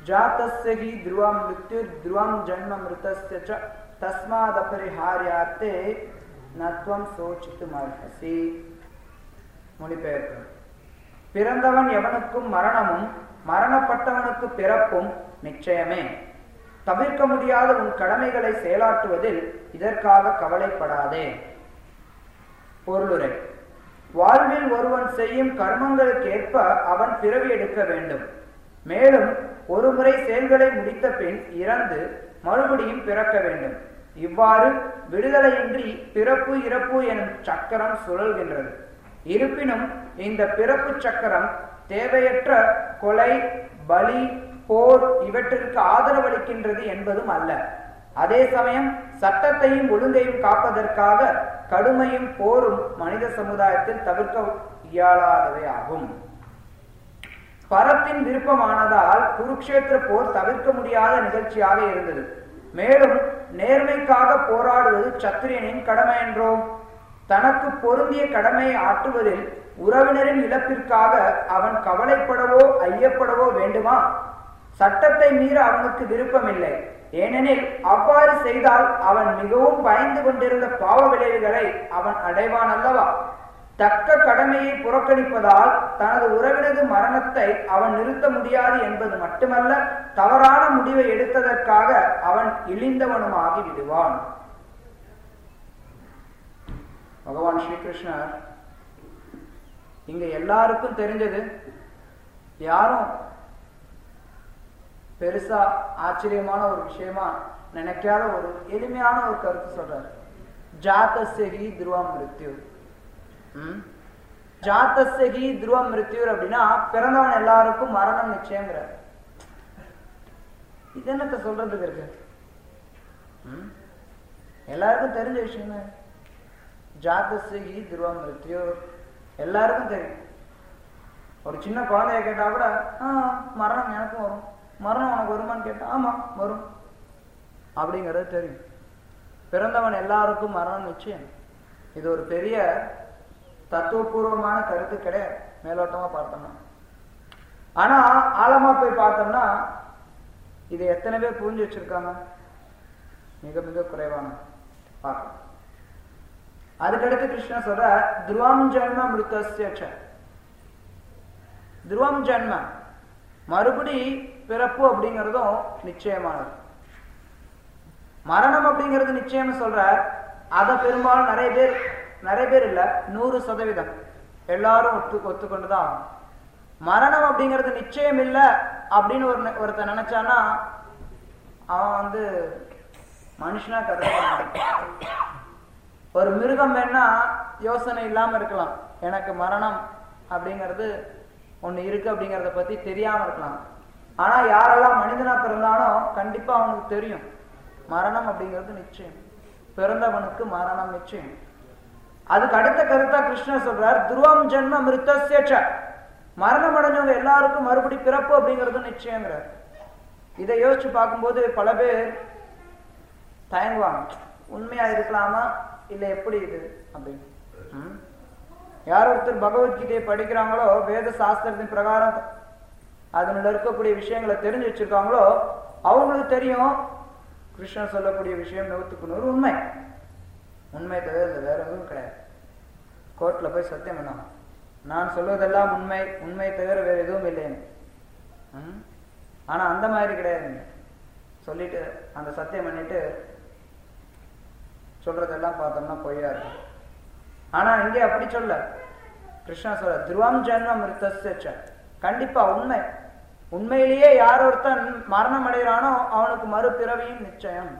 ஜாத்தஸ்ய he துருவம் மிருத்யு துருவம் ஜன்ம மிருதஸ்ய ச தஸ்மாதபரிஹாரியார்த்தே நத்வம் சோச்சித்து மர்ஹசி மொழிபெயர்ப்பு பிறந்தவன் எவனுக்கும் மரணமும் மரணப்பட்டவனுக்கு பிறப்பும் நிச்சயமே தவிர்க்க முடியாத உன் கடமைகளை செயலாற்றுவதில் இதற்காக கவலைப்படாதே பொருளுரை வாழ்வில் ஒருவன் செய்யும் கர்மங்களுக்கேற்ப அவன் பிறவி எடுக்க வேண்டும் மேலும் ஒருமுறை செயல்களை முடித்த பின் இறந்து மறுபடியும் பிறக்க வேண்டும் இவ்வாறு விடுதலையின்றி பிறப்பு இறப்பு எனும் சக்கரம் சுழல்கின்றது இருப்பினும் இந்த பிறப்பு சக்கரம் தேவையற்ற கொலை பலி போர் இவற்றிற்கு ஆதரவளிக்கின்றது என்பதும் அல்ல அதே சமயம் சட்டத்தையும் ஒழுங்கையும் காப்பதற்காக கடுமையும் போரும் மனித சமுதாயத்தில் தவிர்க்க இயலாதவை ஆகும் பரத்தின் விருப்பமானதால் குருக்ஷேத்திர போர் தவிர்க்க முடியாத நிகழ்ச்சியாக இருந்தது மேலும் நேர்மைக்காக போராடுவது சத்திரியனின் கடமை என்றோம் தனக்கு பொருந்திய கடமையை ஆற்றுவதில் உறவினரின் இழப்பிற்காக அவன் கவலைப்படவோ ஐயப்படவோ வேண்டுமா சட்டத்தை மீற அவனுக்கு விருப்பமில்லை ஏனெனில் அவ்வாறு செய்தால் அவன் மிகவும் பயந்து கொண்டிருந்த பாவ விளைவுகளை அவன் அடைவான் அல்லவா தக்க கடமையை புறக்கணிப்பதால் தனது உறவினது மரணத்தை அவன் நிறுத்த முடியாது என்பது மட்டுமல்ல தவறான முடிவை எடுத்ததற்காக அவன் இழிந்தவனுமாகி விடுவான் பகவான் ஸ்ரீகிருஷ்ணர் இங்க எல்லாருக்கும் தெரிஞ்சது யாரும் பெருசா ஆச்சரியமான ஒரு விஷயமா நினைக்காத ஒரு எளிமையான ஒரு கருத்து சொல்றாரு ஜாத்தசெகி துருவம் மிருத்யு ம்? ஜாத்தசெகி துருவம் மிருத்யூர் அப்படின்னா பிறந்தவன் எல்லாருக்கும் மரணம் நிச்சயங்கிறார் இது என்னத்த சொல்றதுக்கு இருக்கு ம்? எல்லாருக்கும் தெரிஞ்ச விஷயம் தான் ஜாத்தசெகி துருவம் மிருத்யூர் எல்லாருக்கும் தெரியும் ஒரு சின்ன குழந்தைய கேட்டா கூட ஆ மரணம் எனக்கும் வரும் மரணம் உனக்கு வருமான்னு கேட்டா ஆமா வரும் அப்படிங்கிறது தெரியும் பிறந்தவன் எல்லாருக்கும் மரணம் நிச்சயம் இது ஒரு பெரிய தத்துவபூர்வமான கருத்து கிடையாது மேலோட்டமா பார்த்தோம்னா ஆனா ஆழமா போய் பார்த்தோம்னா இது எத்தனை பேர் புரிஞ்சு வச்சிருக்காங்க மிக மிக குறைவான பார்க்கலாம் அதுக்கடுத்து கிருஷ்ணன் சொல்ற துருவம் ஜன்ம மிருத்தஸ்ய ச. துருவம் ஜன்ம மறுபடி பிறப்பு அப்படிங்கிறதும் நிச்சயமானது மரணம் அப்படிங்கிறது நிச்சயம்னு சொல்ற அத பெரும்பாலும் நிறைய பேர் நிறைய பேர் இல்ல நூறு சதவீதம் எல்லாரும் ஒத்து ஒத்துக்கொண்டுதான் ஆகணும். மரணம் அப்படிங்கிறது நிச்சயம் இல்ல அப்படின்னு ஒரு ஒருத்தன் நினைச்சானா அவன் வந்து மனுஷனா கருத ஒரு மிருகம் வேணா யோசனை இல்லாம இருக்கலாம் எனக்கு மரணம் அப்படிங்கிறது ஒண்ணு இருக்கு அப்படிங்கறத பத்தி தெரியாம இருக்கலாம் ஆனா யாரெல்லாம் மனிதனா பிறந்தானோ கண்டிப்பா அவனுக்கு தெரியும் மரணம் அப்படிங்கிறது நிச்சயம் பிறந்தவனுக்கு மரணம் நிச்சயம் அதுக்கு அடுத்த கருத்தா கிருஷ்ணர் சொல்றார் துருவம் ஜென்ம மிருத்தசேச்ச மரணம் அடைஞ்சவங்க எல்லாருக்கும் மறுபடி பிறப்பு அப்படிங்கிறது நிச்சயங்கிறார் இதை யோசிச்சு பார்க்கும்போது பல பேர் தயங்குவாங்க உண்மையா இருக்கலாமா இல்ல எப்படி இது அப்படின்னு ம்? யார் ஒருத்தர் பகவத்கீதையை படிக்கிறாங்களோ வேத சாஸ்திரத்தின் பிரகாரம் அதனுள்ள இருக்கக்கூடிய விஷயங்களை தெரிஞ்சு வச்சிருக்காங்களோ அவங்களுக்கு தெரியும் கிருஷ்ணன் சொல்லக்கூடிய விஷயம் நூற்றுக்கு நூறு உண்மை உண்மை தவிர இதுல வேற எதுவும் கிடையாது கோர்ட்ல போய் சத்தியம் பண்ணாங்க நான் சொல்வதெல்லாம் உண்மை உண்மை தவிர வேற எதுவும் இல்லைன்னு ம்? ஆனா அந்த மாதிரி கிடையாதுங்க சொல்லிட்டு அந்த சத்தியம் பண்ணிட்டு சொல்றதெல்லாம் பார்த்தோம்னா பொய்யா இருக்கும் ஆனா இங்கே அப்படி சொல்ல கிருஷ்ணா சொல்ற துருவம் ஜென்ம மிருத்தஸ்ய கண்டிப்பா உண்மை உண்மையிலேயே யார் ஒருத்தன் மரணம் அடைகிறானோ அவனுக்கு மறுபிறவியும் நிச்சயம்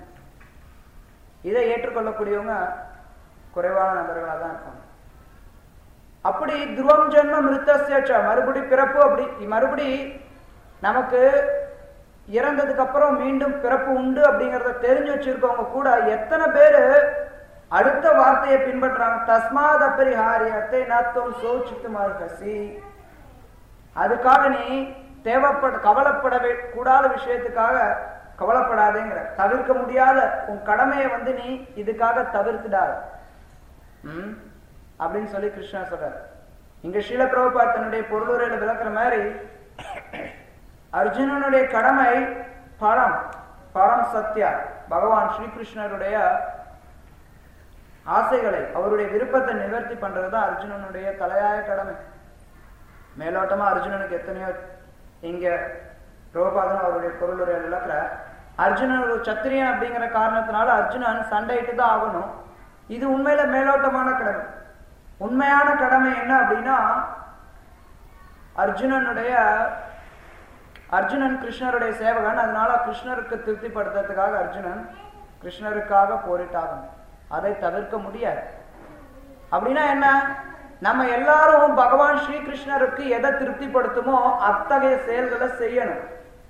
இதை ஏற்றுக்கொள்ளக்கூடியவங்க குறைவான நபர்களாக தான் இருப்பாங்க அப்படி துருவம் ஜென்ம மிருத்தஸ்ய மறுபடி பிறப்பு அப்படி மறுபடி நமக்கு இறந்ததுக்கு அப்புறம் மீண்டும் பிறப்பு உண்டு அப்படிங்கறத தெரிஞ்சு வச்சிருக்கவங்க கூட எத்தனை பேரு அடுத்த வார்த்தையை பின்பற்றுறாங்க தஸ்மாத் அபரிஹாரியத்தை நத்துவம் சோச்சித்து மறுகசி அதுக்காக நீ தேவைப்பட கவலைப்படவே கூடாத விஷயத்துக்காக கவலைப்படாதேங்கிற தவிர்க்க முடியாத உன் கடமையை வந்து நீ இதுக்காக தவிர்த்துடாத ம் அப்படின்னு சொல்லி கிருஷ்ணா சொல்றார் இங்க ஸ்ரீல பிரபுபாத் தன்னுடைய பொருளுரையில விளக்குற மாதிரி அர்ஜுனனுடைய கடமை பரம் பரம் சத்யா பகவான் ஸ்ரீகிருஷ்ணருடைய ஆசைகளை அவருடைய விருப்பத்தை நிவர்த்தி பண்றது தான் அர்ஜுனனுடைய தலையாய கடமை மேலோட்டமா அர்ஜுனனுக்கு எத்தனையோ இங்க ரோபாதன் அவருடைய பொருளுரையில் விளக்குற அர்ஜுனன் ஒரு சத்திரியன் அப்படிங்கிற காரணத்தினால அர்ஜுனன் சண்டையிட்டு தான் ஆகணும் இது உண்மையில மேலோட்டமான கடமை உண்மையான கடமை என்ன அப்படின்னா அர்ஜுனனுடைய அர்ஜுனன் கிருஷ்ணருடைய சேவகன் அதனால கிருஷ்ணருக்கு திருப்திப்படுத்துறதுக்காக அர்ஜுனன் கிருஷ்ணருக்காக போரிட்டாகணும் அதை தவிர்க்க முடியாது அப்படின்னா என்ன நம்ம எல்லாரும் பகவான் ஸ்ரீகிருஷ்ணருக்கு எதை திருப்திப்படுத்துமோ அத்தகைய செயல்களை செய்யணும்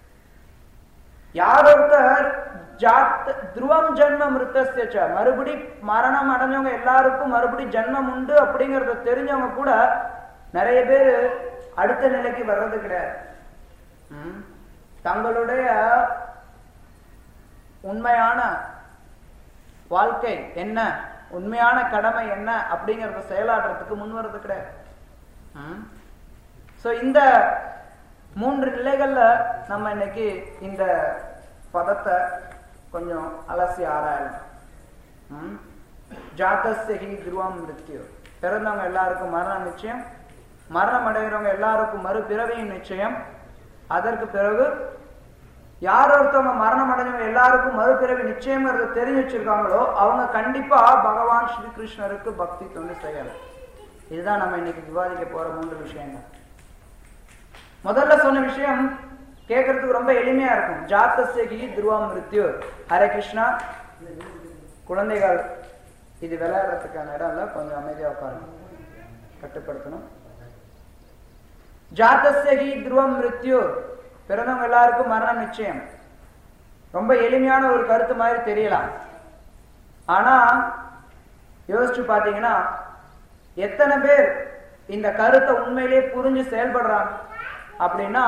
யார் ஒருத்தர் ஜாத் துருவம் ஜென்ம மிருத்தஸ்ய மறுபடி மரணம் அடைஞ்சவங்க எல்லாருக்கும் மறுபடி ஜென்மம் உண்டு அப்படிங்கறத தெரிஞ்சவங்க கூட நிறைய பேர் அடுத்த நிலைக்கு வர்றது கிடையாது ம்? தங்களுடைய உண்மையான வாழ்க்கை என்ன உண்மையான கடமை என்ன அப்படிங்கறத செயலாடுறதுக்கு முன் வர்றது கிடையாது ஸோ இந்த மூன்று நிலைகள்ல நம்ம இன்னைக்கு இந்த பதத்தை கொஞ்சம் அலசி ஆராயலாம் ம்? ஜாதஸ்ய ஹி துருவம் மிருத்யு பிறந்தவங்க எல்லாருக்கும் மரணம் நிச்சயம் மரணம் அடைகிறவங்க எல்லாருக்கும் மறுபிறவியும் நிச்சயம் அதற்கு பிறகு யார் ஒருத்தவங்க மரணம் அடைஞ்சவங்க எல்லாருக்கும் மறுபிறவி நிச்சயங்கிறத தெரிஞ்சு வச்சிருக்காங்களோ அவங்க கண்டிப்பா பகவான் ஸ்ரீ கிருஷ்ணருக்கு பக்தி தொண்டு செய்யலாம் இதுதான் நம்ம இன்னைக்கு விவாதிக்க போற மூன்று விஷயங்கள் முதல்ல சொன்ன விஷயம் கேட்கறதுக்கு ரொம்ப எளிமையா இருக்கும் ஜாத்தசகி துருவா மிருத்யு ஹரே கிருஷ்ணா குழந்தைகள் இது விளையாடுறதுக்கான இடம் இல்ல கொஞ்சம் அமைதியா உட்காருங்க கட்டுப்படுத்தணும் ஜாத்தசகி துருவம் மிருத்யு பிறந்தவங்க எல்லாருக்கும் மரணம் நிச்சயம் ரொம்ப எளிமையான ஒரு கருத்து மாதிரி தெரியலாம் ஆனா யோசிச்சு பாத்தீங்கன்னா எத்தனை பேர் இந்த கருத்தை உண்மையிலேயே புரிஞ்சு செயல்படுறாங்க அப்படின்னா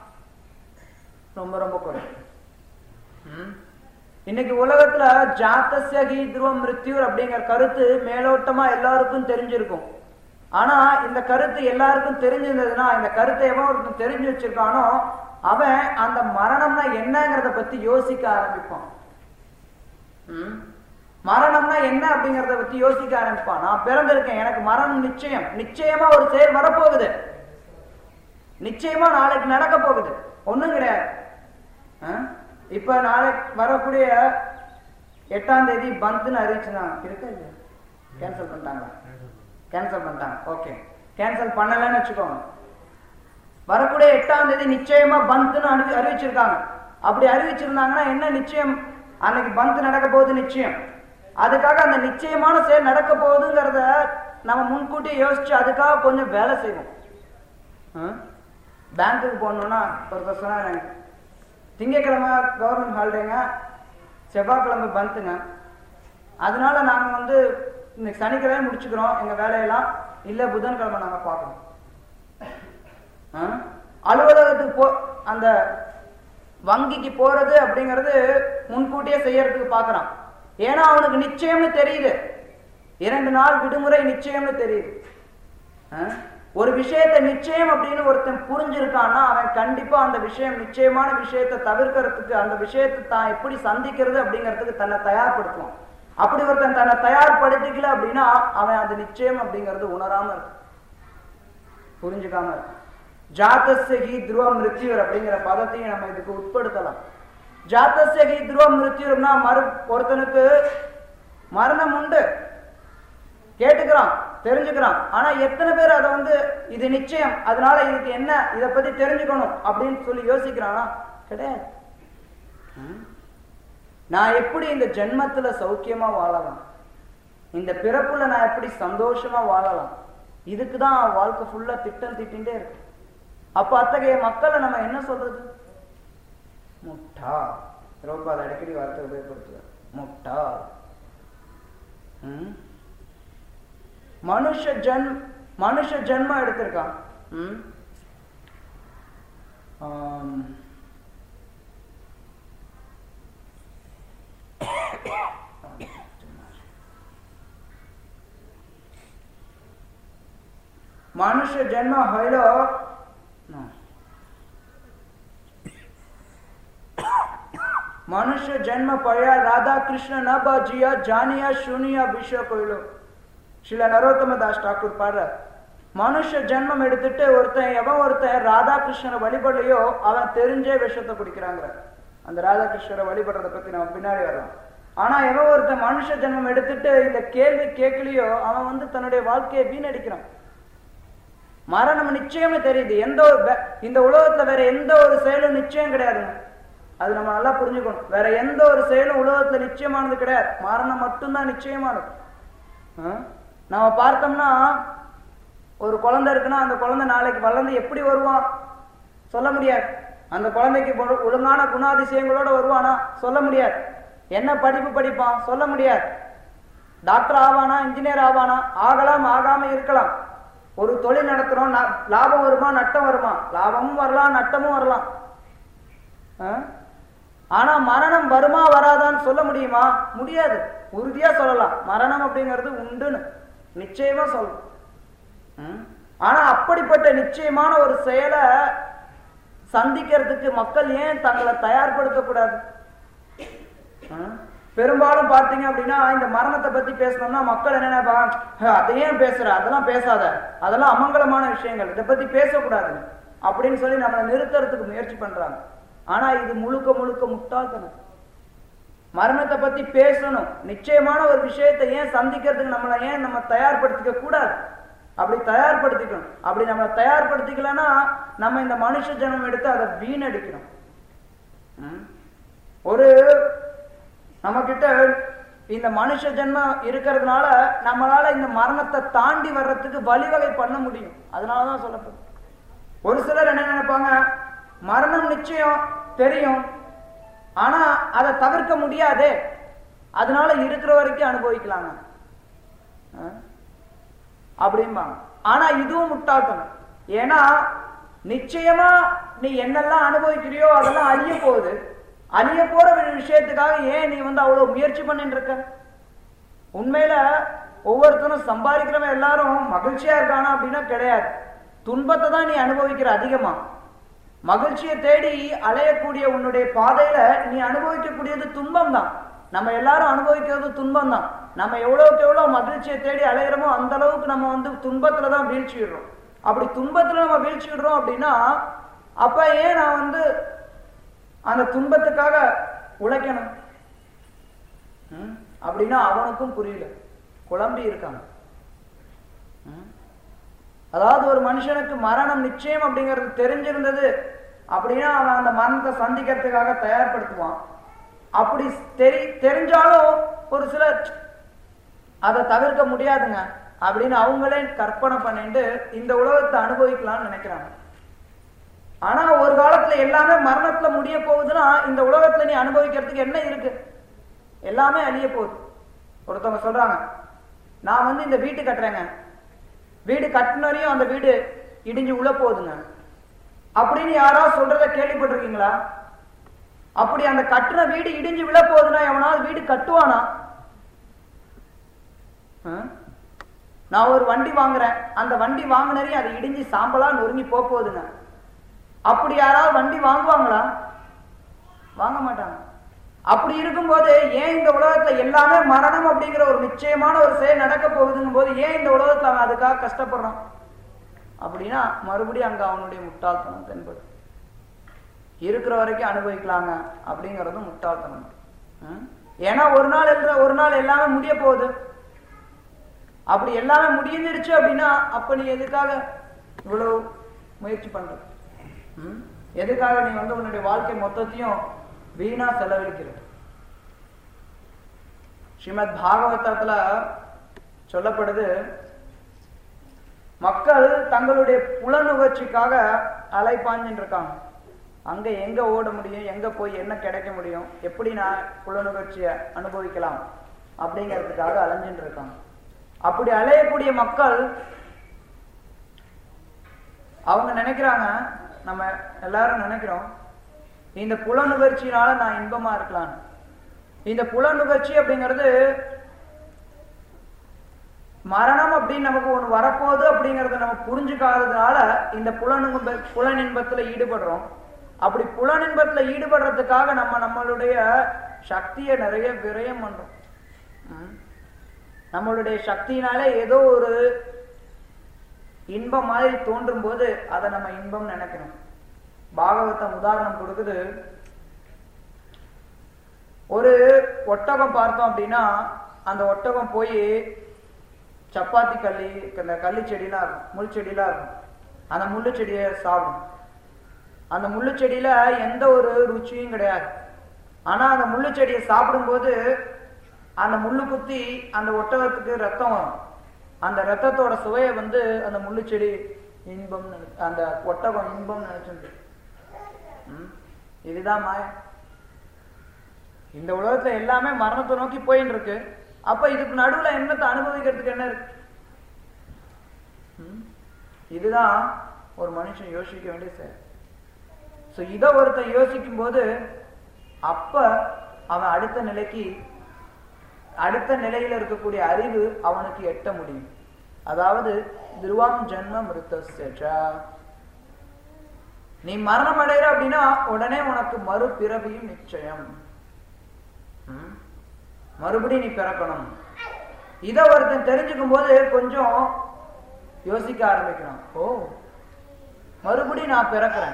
ரொம்ப ரொம்ப குறைவு ம். இன்னைக்கு உலகத்துல ஜாத்தஸ்ய கீ துருவம் மிருத்யூர் அப்படிங்கிற கருத்து மேலோட்டமா எல்லாருக்கும் தெரிஞ்சிருக்கும் ஆனா இந்த கருத்து எல்லாருக்கும் தெரிஞ்சிருந்ததுன்னா இந்த கருத்தை எவன் ஒருத்தன் தெரிஞ்சு வச்சிருக்கானோ அவன் அந்த மரணம்னா என்னங்கிறத பத்தி யோசிக்க ஆரம்பிப்பான் ம். மரணம்னா என்ன அப்படிங்கறத பத்தி யோசிக்க ஆரம்பிப்பான் நான் பிறந்திருக்கேன் எனக்கு மரணம் நிச்சயம் நிச்சயமா ஒரு செயல் வரப்போகுது நிச்சயமா நாளைக்கு நடக்க போகுது ஒண்ணும் கிடையாது ஆ? இப்ப நாளைக்கு வரக்கூடிய எட்டாம் தேதி பந்த்னு அறிவிச்சுனாங்க இருக்கா இல்லையா கேன்சல் பண்ணிட்டாங்களா கேன்சல் பண்ணிட்டாங்க ஓகே கேன்சல் பண்ணலன்னு வச்சுக்கோங்க வரக்கூடிய எட்டாம் தேதி நிச்சயமா பந்த்னு அறிவி அறிவிச்சிருக்காங்க அப்படி அறிவிச்சிருந்தாங்கன்னா என்ன நிச்சயம் அன்னைக்கு பந்த் நடக்க போகுது நிச்சயம் அதுக்காக அந்த நிச்சயமான செயல் நடக்க போகுதுங்கிறத நம்ம முன்கூட்டியே யோசிச்சு அதுக்காக கொஞ்சம் வேலை செய்வோம் பேங்க்குக்கு போகணுன்னா ஒருத்தர் சொன்னாங்க திங்கக்கிழமை கவர்மெண்ட் ஹாலிடேங்க செவ்வாய்க்கிழமை பந்துங்க அதனால நாங்கள் வந்து இன்னைக்கு சனிக்கிழமை முடிச்சுக்கிறோம் எங்கள் வேலையெல்லாம் இல்லை புதன்கிழமை நாங்கள் பார்க்கணும் ஆ? அலுவலகத்துக்கு போ அந்த வங்கிக்கு போறது அப்படிங்கிறது முன்கூட்டியே செய்யறதுக்கு பார்க்கறான் ஏன்னா அவனுக்கு நிச்சயம்னு தெரியுது இரண்டு நாள் விடுமுறை நிச்சயம்னு தெரியுது ஆ? ஒரு விஷயத்தை நிச்சயம் அப்படின்னு ஒருத்தன் புரிஞ்சிருக்கான்னா அவன் கண்டிப்பா அந்த விஷயம் நிச்சயமான விஷயத்தை தவிர்க்கறதுக்கு அந்த விஷயத்தை தான் எப்படி சந்திக்கிறது அப்படிங்கிறதுக்கு தன்னை தயார்படுத்துவான் அப்படி ஒருத்தன் தன்னை தயார்படுத்திக்கல அப்படின்னா அவன் அந்த நிச்சயம் அப்படிங்கிறது உணராம இருக்கு புரிஞ்சுக்காம இருக்கு ஜாத்தஸ்ய ஹி துருவ மிருத்யூர் அப்படிங்கிற பதத்தையும் நம்ம இதுக்கு உட்படுத்தலாம் ஜாத்தஸ்ய ஹி துருவ மிருத்யூர்னா மறு ஒருத்தனுக்கு மரணம் உண்டு கேட்டுக்கிறான் தெரிஞ்சுக்கிறான் ஆனா எத்தனை பேர் அதை வந்து இது நிச்சயம் அதனால இதுக்கு என்ன இதை பத்தி தெரிஞ்சுக்கணும் அப்படின்னு சொல்லி யோசிக்கிறானா கிடையாது ம். நான் எப்படி இந்த ஜென்மத்துல சௌக்கியமா வாழலாம் இந்த பிறப்புல நான் எப்படி சந்தோஷமா வாழலாம் இதுக்கு தான் வாழ்க்கை ஃபுல்லா திட்டம் திட்டின்டே இருக்கு அப்ப அத்தகைய மக்களை நம்ம என்ன சொல்றது முட்டா ரொம்ப அதை அடிக்கடி வார்த்தை உபயோகப்படுத்துவார் முட்டா ம் மனுஷ ஜன் மனுஷ ஜென்மம் எடுத்திருக்கான் ம்? ஆம். মানুষের জন্ম হইল না। மனுஷ ஜென்ம பழைய ராதா கிருஷ்ண நபாஜியா ஜானியா சுனியா பிஷா கோயிலோ சில நரோத்தம தாஸ் டாக்கூர் பாடுறார் மனுஷ ஜென்மம் எடுத்துட்டு ஒருத்தன் எவன் ஒருத்தன் ராதா கிருஷ்ணரை வழிபடலையோ அவன் தெரிஞ்சே விஷத்தை குடிக்கிறாங்க அந்த ராதா கிருஷ்ணரை வழிபடுறத பத்தி நம்ம பின்னாடி வரலாம் ஆனா எவன் ஒருத்தன் மனுஷ ஜென்மம் எடுத்துட்டு இந்த கேள்வி கேட்கலையோ அவன் வந்து தன்னுடைய வாழ்க்கையை வீணடிக்கிறான் மரணம் நிச்சயமே தெரியுது எந்த ஒரு வே- இந்த உலகத்துல வேற எந்த ஒரு செயலும் நிச்சயம் கிடையாதுங்க அது நம்ம நல்லா புரிஞ்சுக்கணும் வேற எந்த ஒரு செயலும் உலகத்துல நிச்சயமானது கிடையாது மரணம் மட்டும்தான் நிச்சயமானது ஆ? நாம பார்த்தோம்னா ஒரு குழந்தை இருக்குன்னா அந்த குழந்தை நாளைக்கு வளர்ந்து எப்படி வருவான் சொல்ல முடியாது அந்த குழந்தைக்கு ஒழு- ஒழுங்கான குணாதிசயங்களோட வருவானா சொல்ல முடியாது என்ன படிப்பு படிப்பான் சொல்ல முடியாது டாக்டர் ஆவானா இன்ஜினியர் ஆவானா ஆகலாம் ஆகாம இருக்கலாம் ஒரு தொழில் நடத்துறோம் நா- லாபம் வருமா நட்டம் வருமா லாபமும் வரலாம் நட்டமும் வரலாம் ஆ? ஆனா மரணம் வருமா வராதான்னு சொல்ல முடியுமா முடியாது உறுதியா சொல்லலாம் மரணம் அப்படிங்கிறது உண்டுன்னு நிச்சயமா சொல்லணும் ம்? ஆனா அப்படிப்பட்ட நிச்சயமான ஒரு செயலை சந்திக்கிறதுக்கு மக்கள் ஏன் தங்களை தயார்படுத்தக்கூடாது ஆ? பெரும்பாலும் பார்த்தீங்க அப்படின்னா இந்த மரணத்தை பத்தி பேசணும்னா மக்கள் என்ன நினைப்பாங்க "ஹே, அதை ஏன் பேசுற அதெல்லாம் பேசாத அதெல்லாம் அமங்கலமான விஷயங்கள் இதை பத்தி பேசக்கூடாது அப்படின்னு சொல்லி நம்மளை நிறுத்துறதுக்கு முயற்சி பண்றாங்க ஆனா இது முழுக்க முழுக்க முட்டாள்தனம் மரணத்தை பத்தி பேசணும் நிச்சயமான ஒரு விஷயத்தை ஏன் சந்திக்கிறதுக்கு நம்மளை ஏன் நம்ம தயார்படுத்திக்க கூடாது அப்படி தயார்படுத்திக்கணும் அப்படி நம்மளை தயார்படுத்திக்கலன்னா நம்ம இந்த மனுஷ ஜனம் எடுத்து அதை வீணடிக்கணும் ம்? ஒரு நம்ம கிட்ட இந்த மனுஷ ஜென்மம் இருக்கிறதுனால நம்மளால இந்த மரணத்தை தாண்டி வர்றதுக்கு வழிவகை பண்ண முடியும் அதனாலதான் சொல்லப்படும் ஒரு சிலர் என்ன நினைப்பாங்க மரணம் நிச்சயம் தெரியும் ஆனா அதை தவிர்க்க முடியாதே அதனால இருக்கிற வரைக்கும் அனுபவிக்கலாங்க ஆ? அப்படிம்பாங்க ஆனா இதுவும் முட்டாள்தனம் ஏன்னா நிச்சயமா நீ என்னெல்லாம் அனுபவிக்கிறியோ அதெல்லாம் அழிய போகுது அழிய போற ஒரு விஷயத்துக்காக ஏன் நீ வந்து அவ்வளவு முயற்சி பண்ணிட்டு இருக்க உண்மையில ஒவ்வொருத்தரும் சம்பாதிக்கிறவன் எல்லாரும் மகிழ்ச்சியா இருக்கானா அப்படின்னா கிடையாது துன்பத்தை தான் நீ அனுபவிக்கிற அதிகமா மகிழ்ச்சியை தேடி அலையக்கூடிய உன்னுடைய பாதையில நீ அனுபவிக்கக்கூடியது துன்பம் தான் நம்ம எல்லாரும் அனுபவிக்கிறது துன்பம் தான் நம்ம எவ்வளவுக்கு எவ்வளவு மகிழ்ச்சியை தேடி அலையிறோமோ அந்த அளவுக்கு நம்ம வந்து துன்பத்துல தான் வீழ்ச்சி விடுறோம் அப்படி துன்பத்துல நம்ம வீழ்ச்சி விடுறோம் அப்படின்னா அப்ப ஏன் நான் வந்து அந்த துன்பத்துக்காக உழைக்கணும் ம்? அப்படின்னா அவனுக்கும் புரியல குழம்பி இருக்காங்க ம்? அதாவது ஒரு மனுஷனுக்கு மரணம் நிச்சயம் அப்படிங்கிறது தெரிஞ்சிருந்தது அப்படின்னா அவன் அந்த மரணத்தை சந்திக்கிறதுக்காக தயார்படுத்துவான் அப்படி தெரி தெரிஞ்சாலும் ஒரு சிலர் அதை தவிர்க்க முடியாதுங்க அப்படின்னு அவங்களே கற்பனை பண்ணிட்டு இந்த உலகத்தை அனுபவிக்கலாம்னு நினைக்கிறாங்க ஆனா ஒரு காலத்துல எல்லாமே மரணத்துல முடிய போகுதுன்னா இந்த உலகத்துல நீ அனுபவிக்கிறதுக்கு என்ன இருக்கு எல்லாமே அழிய போகுது ஒருத்தவங்க சொல்றாங்க நான் வந்து இந்த வீட்டு கட்டுறேங்க வீடு கட்டினரையும் அந்த வீடு இடிஞ்சு உள்ள போகுதுங்க அப்படின்னு யாராவது சொல்றத கேள்விப்பட்டிருக்கீங்களா அப்படி அந்த கட்டுன வீடு இடிஞ்சு விழ போகுதுன்னா எவனாவது வீடு கட்டுவானா ஆ? நான் ஒரு வண்டி வாங்குறேன் அந்த வண்டி வாங்கினரையும் அது இடிஞ்சு சாம்பலா நொறுங்கி போக போகுதுங்க அப்படி யாராவது வண்டி வாங்குவாங்களா வாங்க மாட்டாங்க அப்படி இருக்கும்போது ஏன் இந்த உலகத்துல எல்லாமே மரணம் அப்படிங்கிற ஒரு நிச்சயமான ஒரு செயல் நடக்க போகுதுங்கும் போது ஏன் இந்த உலகத்துல அவன் அதுக்காக கஷ்டப்படுறான் அப்படின்னா மறுபடியும் அங்க அவனுடைய முட்டாள்தனம் தென்படும் இருக்கிற வரைக்கும் அனுபவிக்கலாங்க அப்படிங்கறதும் முட்டாள்தனம் ம்? ஏன்னா ஒரு நாள் எழுத ஒரு நாள் எல்லாமே முடிய போகுது அப்படி எல்லாமே முடிஞ்சிருச்சு அப்படின்னா அப்ப நீ எதுக்காக இவ்வளவு முயற்சி பண்ற ம்? எதுக்காக நீ வந்து உன்னுடைய வாழ்க்கை மொத்தத்தையும் வீணா செலவழிக்கிற ஸ்ரீமத் பாகவதத்துல சொல்லப்படுது மக்கள் தங்களுடைய புலனுகர்ச்சிக்காக அலைப்பாஞ்சின்னு இருக்காங்க அங்க எங்க ஓட முடியும் எங்க போய் என்ன கிடைக்க முடியும் எப்படி நான் புலனுகர்ச்சியை அனுபவிக்கலாம் அப்படிங்கிறதுக்காக அலைஞ்சின்னு இருக்காங்க அப்படி அலையக்கூடிய மக்கள் அவங்க நினைக்கிறாங்க நம்ம எல்லாரும் நினைக்கிறோம் இந்த புலனுகர்ச்சியினால நான் இன்பமா இருக்கலாம் இந்த புலனுகர்ச்சி அப்படிங்கிறது மரணம் அப்படின்னு நமக்கு ஒண்ணு வரப்போகுது அப்படிங்கறத நம்ம புரிஞ்சுக்காததுனால இந்த புலனுங்க புலனின்பத்துல ஈடுபடுறோம் அப்படி புலனின்பத்துல ஈடுபடுறதுக்காக நம்ம நம்மளுடைய சக்தியை நிறைய விரயம் பண்றோம் ம். நம்மளுடைய சக்தியினாலே ஏதோ ஒரு இன்பம் மாதிரி தோன்றும் போது அதை நம்ம இன்பம் நினைக்கணும் பாகவதம் உதாரணம் கொடுக்குது ஒரு ஒட்டகம் பார்த்தோம் அப்படின்னா அந்த ஒட்டகம் போய் சப்பாத்தி கள்ளி இந்த கள்ளி செடியெல்லாம் இருக்கும் முள் செடியெல்லாம் இருக்கும் அந்த முள்ளு செடியை சாப்பிடும் அந்த முள்ளு செடியில எந்த ஒரு ருச்சியும் கிடையாது ஆனா அந்த முள்ளு செடியை சாப்பிடும்போது அந்த முள்ளு குத்தி அந்த ஒட்டகத்துக்கு ரத்தம் வரும் அந்த ரத்தத்தோட சுவையை வந்து அந்த முள்ளு செடி இன்பம் நினை- அந்த ஒட்டகம் இன்பம் நினைச்சுட்டு ம்? இதுதான் மாயம் இந்த உலகத்துல எல்லாமே மரணத்தை நோக்கி போயின்னு இருக்கு அப்ப இதுக்கு நடுவுல என்னத்தை அனுபவிக்கிறதுக்கு என்ன இருக்கு ம்? இதுதான் ஒரு மனுஷன் யோசிக்க வேண்டிய செயல் ஸோ இதை ஒருத்தன் யோசிக்கும் போது அப்ப அவன் அடுத்த நிலைக்கு அடுத்த நிலையில இருக்கக்கூடிய அறிவு அவனுக்கு எட்ட முடியும் அதாவது துருவம் ஜென்ம மிருத்தஸ்ய நீ மரணம் அடைகிற அப்படின்னா உடனே உனக்கு மறுபிறவியும் நிச்சயம் ம்? மறுபடியும் நீ பிறக்கணும் இத ஒருத்தன் தெரிஞ்சுக்கும் போது கொஞ்சம் யோசிக்க ஆரம்பிக்கிறான் ஓ மறுபடியும் நான் பிறக்கிறேன்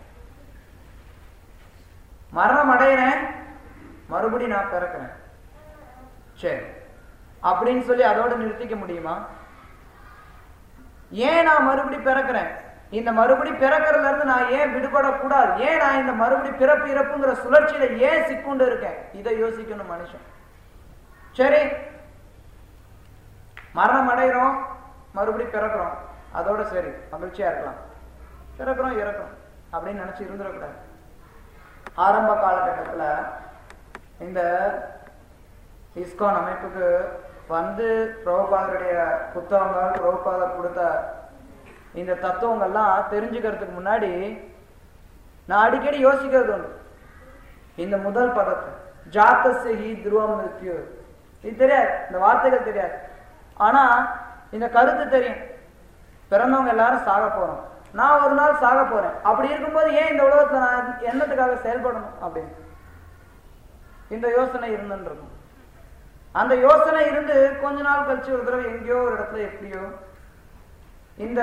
மரணம் அடையிறேன் மறுபடியும் நான் பிறக்கிறேன் சரி அப்படின்னு சொல்லி அதோட நிறுத்திக்க முடியுமா ஏன் நான் மறுபடி பிறக்கிறேன் இந்த மறுபடி பிறக்கிறதுல இருந்து நான் ஏன் விடுபடக்கூடாது ஏன் நான் இந்த மறுபடி பிறப்பு இறப்புங்கிற சுழற்சியில ஏன் சிக்குண்டு இருக்கேன் இதை யோசிக்கணும் மனுஷன் சரி மரணம் அடைகிறோம் மறுபடி பிறக்கிறோம் அதோட சரி மகிழ்ச்சியா இருக்கலாம் பிறக்கிறோம் இறக்கிறோம் அப்படின்னு நினைச்சு இருந்துடக்கூடாது ஆரம்ப காலகட்டத்துல இந்த இஸ்கான் அமைப்புக்கு வந்து பிரபுபாதருடைய புத்தகங்கள் பிரபுபாதர் கொடுத்த இந்த தத்துவங்கள்லாம் தெரிஞ்சுக்கிறதுக்கு முன்னாடி நான் அடிக்கடி யோசிக்கிறது உண்டு இந்த முதல் பதத்தை ஜாத்தஸ்ய ஹி துருவம் மிருத்யு இது தெரியாது இந்த வார்த்தைகள் தெரியாது ஆனா இந்த கருத்து தெரியும் பிறந்தவங்க எல்லாரும் சாக போறோம் நான் ஒரு நாள் சாக போறேன் அப்படி இருக்கும்போது ஏன் இந்த உலகத்துல நான் என்னத்துக்காக செயல்படணும் அப்படின்னு இந்த யோசனை இருந்துன்னு இருக்கும் அந்த யோசனை இருந்து கொஞ்ச நாள் கழிச்சு ஒரு தடவை எங்கேயோ ஒரு இடத்துல எப்படியோ இந்த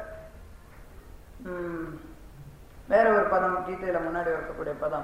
ம், வேற ஒரு பதம் கீதையில முன்னாடி இருக்கக்கூடிய பதம்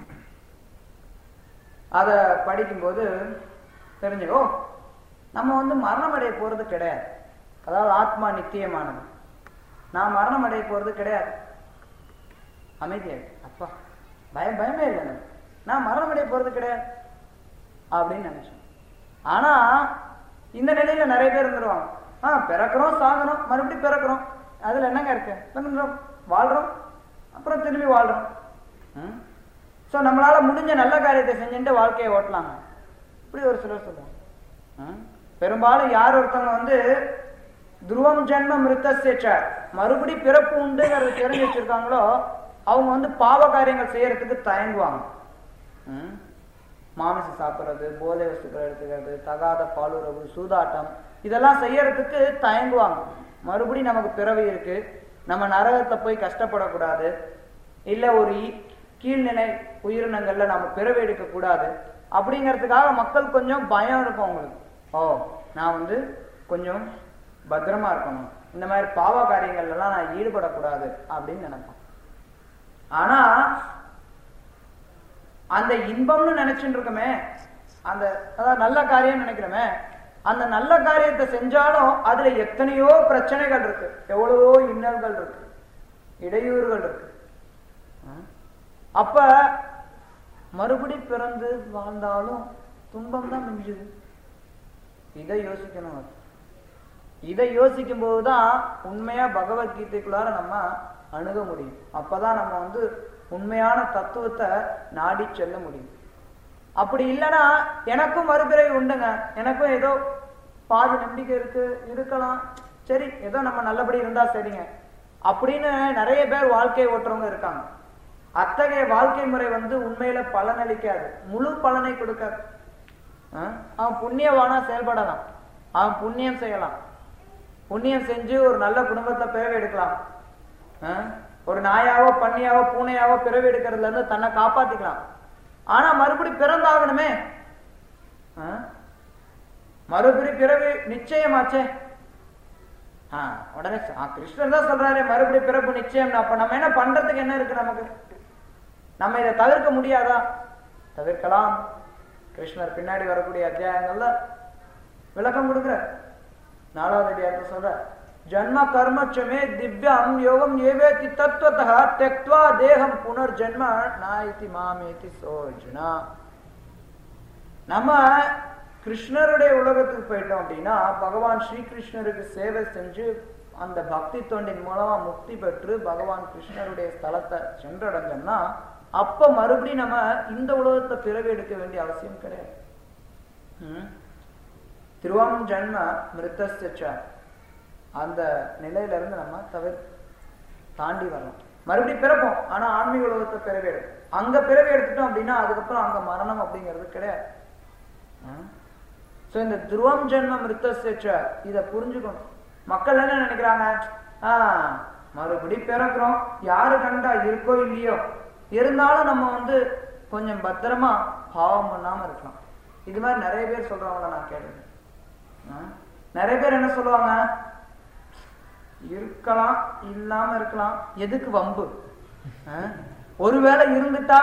அத படிக்கும்போது தெரிஞ்சு ஓ நம்ம வந்து மரணம் அடைய போறது கிடையாது அதாவது ஆத்மா நித்தியமானது நான் மரணம் அடைய போறது கிடையாது அமைதியாயிடு அப்பா பயம் பயமே இல்லை எனக்கு நான் மரணம் அடைய போறது கிடையாது அப்படின்னு நினைச்சேன் ஆனா இந்த நிலையில நிறைய பேர் இருந்துருவாங்க ஆ பிறக்கிறோம் சாகணும் மறுபடியும் பிறக்கிறோம் அதுல என்னங்க இருக்கு பிறந்தோம், வாழ்றோம் அப்புறம் திரும்பி வாழ்றோம் ஸோ நம்மளால முடிஞ்ச நல்ல காரியத்தை செஞ்சுட்டு வாழ்க்கையை ஓட்டலாங்க இப்படி ஒரு சிலர் சொல்லுவாங்க ம்? பெரும்பாலும் யார் ஒருத்தவங்க வந்து துருவம் ஜென்ம மிருத்தசேச்ச மறுபடி பிறப்பு உண்டுங்கிறத தெரிஞ்சு வச்சிருக்காங்களோ அவங்க வந்து பாவ காரியங்கள் செய்யறதுக்கு தயங்குவாங்க ம்? மாமிசம் சாப்பிட்றது போதை வஸ்துக்கள் எடுத்துக்கிறது தகாத பாலுறவு சூதாட்டம் இதெல்லாம் செய்யறதுக்கு தயங்குவாங்க மறுபடியும் நமக்கு பிறவி இருக்கு நம்ம நரகத்தை போய் கஷ்டப்படக்கூடாது இல்ல ஒரு ஈ- கீழ்நிலை உயிரினங்கள்ல நம்ம பிறவி எடுக்க கூடாது அப்படிங்கிறதுக்காக மக்கள் கொஞ்சம் பயம் இருக்கும் அவங்களுக்கு ஓ நான் வந்து கொஞ்சம் பத்திரமா இருக்கணும் இந்த மாதிரி பாவ காரியங்கள்ல எல்லாம் நான் ஈடுபடக்கூடாது அப்படின்னு நினைப்பேன் ஆனா அந்த இன்பம்னு நினைச்சுட்டு இருக்கோமே அந்த அதாவது நல்ல காரியம் நினைக்கிறோமே அந்த நல்ல காரியத்தை செஞ்சாலும் அதுல எத்தனையோ பிரச்சனைகள் இருக்கு எவ்வளவோ இன்னல்கள் இருக்கு இடையூறுகள் இருக்கு ஆ? அப்ப மறுபடி பிறந்து வாழ்ந்தாலும் துன்பம் தான் மிஞ்சுது இதை யோசிக்கணும் அது. இதை யோசிக்கும் போதுதான் உண்மையா பகவத்கீதைக்குள்ளார நம்ம அணுக முடியும் அப்பதான் நம்ம வந்து உண்மையான தத்துவத்தை நாடி செல்ல முடியும் அப்படி இல்லைன்னா எனக்கும் மறுபிறவி உண்டுங்க எனக்கும் ஏதோ பாதி நம்பிக்கை இருக்கு இருக்கலாம் சரி ஏதோ நம்ம நல்லபடி இருந்தா சரிங்க அப்படின்னு நிறைய பேர் வாழ்க்கை ஓட்டுறவங்க இருக்காங்க அத்தகைய வாழ்க்கை முறை வந்து உண்மையில பலனளிக்காது முழு பலனை கொடுக்காது ஆ? அவன் புண்ணியவானா செயல்படலாம் அவன் புண்ணியம் செய்யலாம் புண்ணியம் செஞ்சு ஒரு நல்ல குடும்பத்துல பிறவி எடுக்கலாம் ஆ? ஒரு நாயாவோ பன்னியாவோ பூனையாவோ பிறவி எடுக்கிறதுல இருந்து தன்னை காப்பாத்திக்கலாம் ஆனா மறுபடி பிறந்தாகணுமே ஆ? மறுபடி பிறவி நிச்சயமாச்சே ஆ, உடனே ச- ஆ, கிருஷ்ணர் தான் சொல்றாரு மறுபடி பிறப்பு நிச்சயம் அப்ப நம்ம என்ன பண்றதுக்கு என்ன இருக்கு நமக்கு நம்ம இதை தவிர்க்க முடியாதா தவிர்க்கலாம் கிருஷ்ணர் பின்னாடி வரக்கூடிய அத்தியாயங்கள்ல விளக்கம் கொடுக்குற நாலாவது அத்தியாயத்தை சொல்ற ஜன்ம கர்மச்சமே திவ்யம் யோகம் ஏவேதி தத்துவத்தா தெக்வா தேகம் புனர்ஜன்ம நாயதி மாமேதி சோஜனா நம்ம கிருஷ்ணருடைய உலகத்துக்கு போயிட்டோம் அப்படின்னா பகவான் ஸ்ரீகிருஷ்ணருக்கு சேவை செஞ்சு அந்த பக்தி தொண்டின் மூலமா முக்தி பெற்று பகவான் கிருஷ்ணருடைய ஸ்தலத்தை சென்றடைஞ்சோம்னா அப்ப மறுபடியும் நம்ம இந்த உலகத்தை பிறவி எடுக்க வேண்டிய அவசியம் கிடையாது ம்? திருவம் ஜன்ம மிருத்தஸ்ய அந்த நிலையில இருந்து நம்ம தவிர தாண்டி வரலாம் மறுபடியும் பிறப்போம் ஆனா ஆன்மீக உலகத்தை பிறவி எடுக்கும் அங்க பிறவி எடுத்துட்டோம் அப்படின்னா அதுக்கப்புறம் அங்க மரணம் அப்படிங்கிறது கிடையாது சோ இந்த துருவம் ஜென்ம மிருத்தஸ்ய இத புரிஞ்சுக்கணும் மக்கள் என்ன நினைக்கிறாங்க ஆஹ் மறுபடி பிறக்கிறோம் யாரு கண்டா இருக்கோ இல்லையோ இருந்தாலும் நம்ம வந்து கொஞ்சம் பத்திரமா பாவம் பண்ணாம இருக்கலாம் இது மாதிரி நிறைய பேர் சொல்றவங்கள நான் கேட்டிருக்கேன் ஆ? நிறைய பேர் என்ன சொல்லுவாங்க இருக்கலாம் இல்லாம இருக்கலாம் எதுக்கு வம்பு ஆ? ஒருவேளை இருந்துட்டா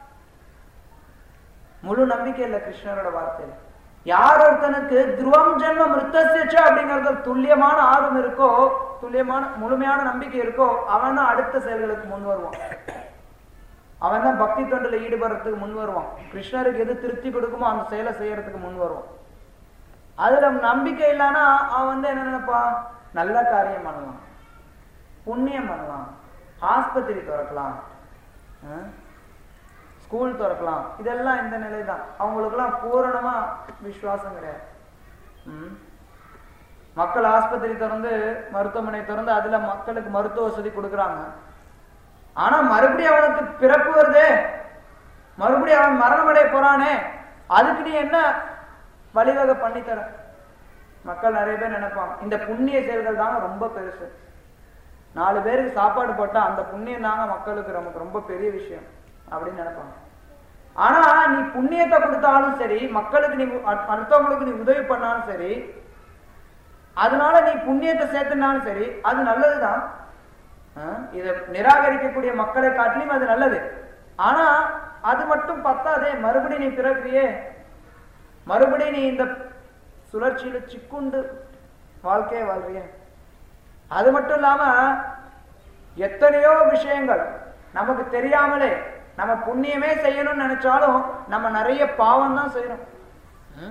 முழு நம்பிக்கை இல்லை கிருஷ்ணரோட வார்த்தையில யார் ஒருத்தனுக்கு துருவம் ஜென்ம மிருத்தசிச்ச அப்படிங்கறது துல்லியமான ஆர்வம் இருக்கோ துல்லியமான முழுமையான நம்பிக்கை இருக்கோ அவன் தான் அடுத்த செயல்களுக்கு முன் வருவான் அவன் தான் பக்தி தொண்டில் ஈடுபடுறதுக்கு முன் வருவான் கிருஷ்ணருக்கு எது திருப்தி கொடுக்குமோ அந்த செயலை செய்யறதுக்கு முன் வருவான் அதுல நம்பிக்கை இல்லைன்னா அவன் வந்து என்ன நினைப்பான் நல்ல காரியம் பண்ணலாம் புண்ணியம் பண்ணலாம் ஆஸ்பத்திரி திறக்கலாம் ஆ? ஸ்கூல் திறக்கலாம் இதெல்லாம் இந்த நிலை தான் அவங்களுக்கெல்லாம் பூரணமா விசுவாசம் கிடையாது ம். மக்கள் ஆஸ்பத்திரி திறந்து மருத்துவமனை திறந்து அதுல மக்களுக்கு மருத்துவ வசதி கொடுக்குறாங்க ஆனா மறுபடியும் அவனுக்கு பிறப்பு வருதே மறுபடியும் அவன் மரணம் அடைய போறானே அதுக்கு நீ என்ன வழிவகை பண்ணி தர மக்கள் நிறைய பேர் நினைப்பாங்க இந்த புண்ணிய செயல்கள் தாங்க ரொம்ப பெருசு நாலு பேருக்கு சாப்பாடு போட்டா அந்த புண்ணியம் தாங்க மக்களுக்கு நமக்கு ரொம்ப பெரிய விஷயம் அப்படின்னு நினைப்பாங்க ஆனா நீ புண்ணியத்தை கொடுத்தாலும் சரி மக்களுக்கு நீ அ- அடுத்தவங்களுக்கு நீ உதவி பண்ணாலும் சரி அதனால நீ புண்ணியத்தை சேர்த்துனாலும் சரி அது நல்லதுதான் ஆ, இதை நிராகரிக்கக்கூடிய மக்களை காட்டிலும் அது நல்லது ஆனா அது மட்டும் பத்தாதே மறுபடியும் நீ பிறப்பியே மறுபடியும் நீ இந்த சுழற்சியில சிக்குண்டு வாழ்க்கையை வாழ்றிய அது மட்டும் இல்லாம எத்தனையோ விஷயங்கள் நமக்கு தெரியாமலே நம்ம புண்ணியமே செய்யணும்னு நினைச்சாலும் நம்ம நிறைய பாவம் தான் செய்யணும் ம்?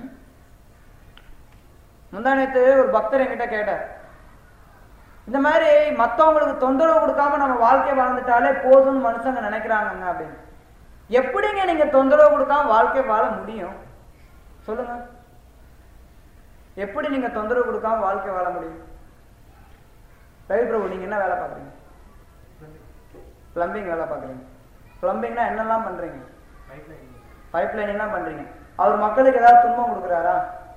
முந்தா நேத்து ஒரு பக்தர் என்கிட்ட கேட்டார் இந்த மாதிரி மத்தவங்களுக்கு தொந்தரவு கொடுக்காம நம்ம வாழ்க்கை வாழ்ந்துட்டாலே போதும்னு மனுஷங்க நினைக்கிறாங்கங்க அப்படின்னு எப்படிங்க நீங்க தொந்தரவு கொடுக்காம வாழ்க்கை வாழ முடியும் சொல்லுங்க எப்படி நீங்க தொந்தரவு கொடுக்காம வாழ்க்கை வாழ முடியும் ரவி பிரபு நீங்க என்ன வேலை பாக்குறீங்க பிளம்பிங் வேலை பாக்குறீங்க பிளம்பிங்னா என்னெல்லாம் பண்றீங்க பைப் லைனிங்லாம் பண்றீங்க அவர் மக்களுக்கு ஏதாவது துன்பம் கொடுக்குறாரா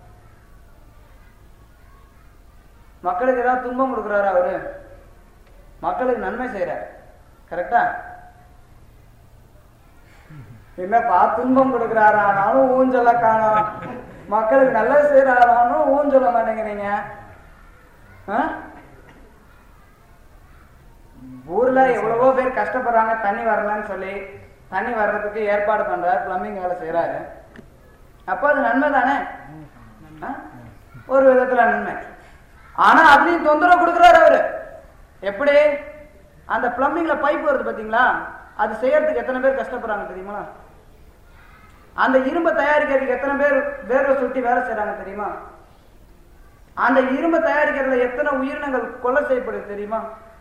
மக்களுக்கு ஏதாவது துன்பம் கொடுக்குறாரா அவரு மக்களுக்கு நன்மை செய்யறாரு கரெக்டா என்னப்பா துன்பம் கொடுக்குறாரானாலும் ஊஞ்சல காணோம் மக்களுக்கு நல்லது செய்யறாரானும் ஊன் சொல்ல மாட்டேங்கிறீங்க ஆ? ஊர்ல எவ்வளவோ பேர் கஷ்டப்படுறாங்க தண்ணி வரலன்னு சொல்லி தண்ணி வர்றதுக்கு ஏற்பாடு பண்றாரு பிளம்பிங் வேலை செய்யறாரு அப்போ அது நன்மை தானே ஆ? ஒரு விதத்துல நன்மை ஆனா அதுலயும் தொந்தரவு கொடுக்குறாரு அவரு எப்படி அந்த பிளம்பிங்ல பைப் வருது பாத்தீங்களா அது செய்யறதுக்கு எத்தனை பேர் கஷ்டப்படுறாங்க தெரியுமா அந்த இரும்பை தயாரிக்கிறதுக்கு எத்தனை பேர் வேர்வை சுட்டி வேலை செய்யறாங்க தெரியுமா அந்த இரும்பை தயாரிக்கிறதுல எத்தனை உயிரினங்கள் கொலை செய்யப்படுது தெரியுமா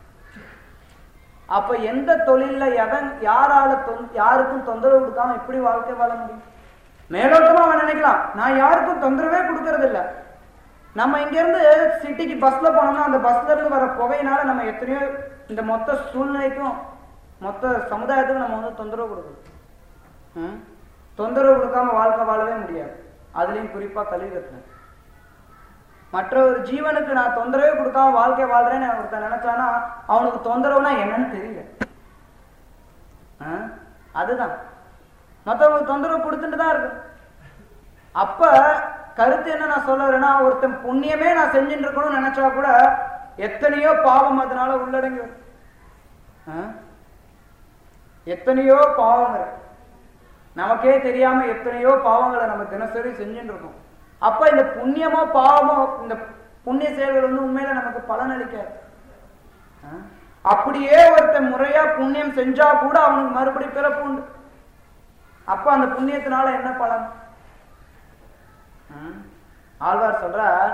அப்ப எந்த தொழில்ல எவன் யாரால தொந்- யாருக்கும் தொந்தரவு கொடுக்காம எப்படி வாழ்க்கை வாழ முடியும் மேலோட்டமா அவன் நினைக்கலாம் நான் யாருக்கும் தொந்தரவே கொடுக்கறது இல்ல நம்ம இங்க இருந்து சிட்டிக்கு பஸ்ல போனோம்னா அந்த பஸ்ல இருந்து வர புகையினால நம்ம எத்தனையோ இந்த மொத்த சூழ்நிலைக்கும் மொத்த சமுதாயத்துக்கும் நம்ம வந்து தொந்தரவு கொடுக்கணும் ம்? தொந்தரவு கொடுக்காம வாழ்க்கை வாழவே முடியாது அதுலயும் குறிப்பா கலியுகத்துல மற்ற ஒரு ஜீவனுக்கு நான் தொந்தரவே கொடுக்காம வாழ்க்கை வாழ்றேன்னு ஒருத்தன் நினைச்சானா அவனுக்கு தொந்தரவுனா என்னன்னு தெரியல ஆ? அதுதான் மற்றவங்களுக்கு தொந்தரவு கொடுத்துட்டு தான் இருக்கு அப்ப கருத்து என்ன நான் சொல்ல வரேன்னா ஒருத்தன் புண்ணியமே நான் செஞ்சுட்டு இருக்கணும்னு நினைச்சா கூட எத்தனையோ பாவம் அதனால உள்ளடங்கி வரும். ஆ? எத்தனையோ பாவம் இருக்கு நமக்கே தெரியாம எத்தனையோ பாவங்களை நம்ம தினசரி செஞ்சுட்டு இருக்கோம் அப்ப இந்த புண்ணியமோ பாவமோ இந்த புண்ணிய செயல்கள் வந்து உண்மையில நமக்கு பலன் அளிக்காது ஆ? அப்படியே ஒருத்தன் முறையா புண்ணியம் செஞ்சா கூட அவனுக்கு மறுபடி பிறப்பு உண்டு அப்ப அந்த புண்ணியத்தினால என்ன பலன் ம்? ஆழ்வார் சொல்றார்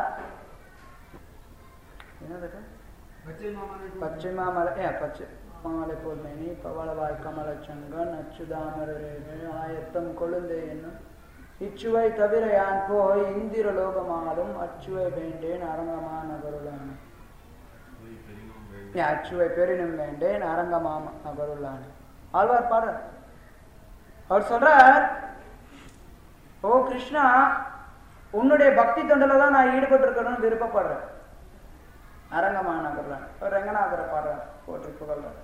என்னது இது? பச்சை மாமலை ஏ பச்சை மாமலை போல் மேனி பவளவாய் கமல சங்கன் அச்சுதாமரே ஆயத்தம் கொழுந்தே என்னும் இச்சுவை தவிர யான் போய் இந்திர லோகமாலும் அச்சுவை வேண்டேன் அரங்கமா நகருளான் அச்சுவை பெரினும் வேண்டேன் அரங்கமாம நகருளான் ஆழ்வார் பாடுறார் அவர் சொல்றார் ஓ கிருஷ்ணா உன்னுடைய பக்தி தொண்டில தான் நான் ஈடுபட்டு இருக்கணும்னு விருப்பப்படுறேன் அரங்கமாநகர்லாம் ரங்கநாதரை பாடுறார் போற்றி புகழ்றார்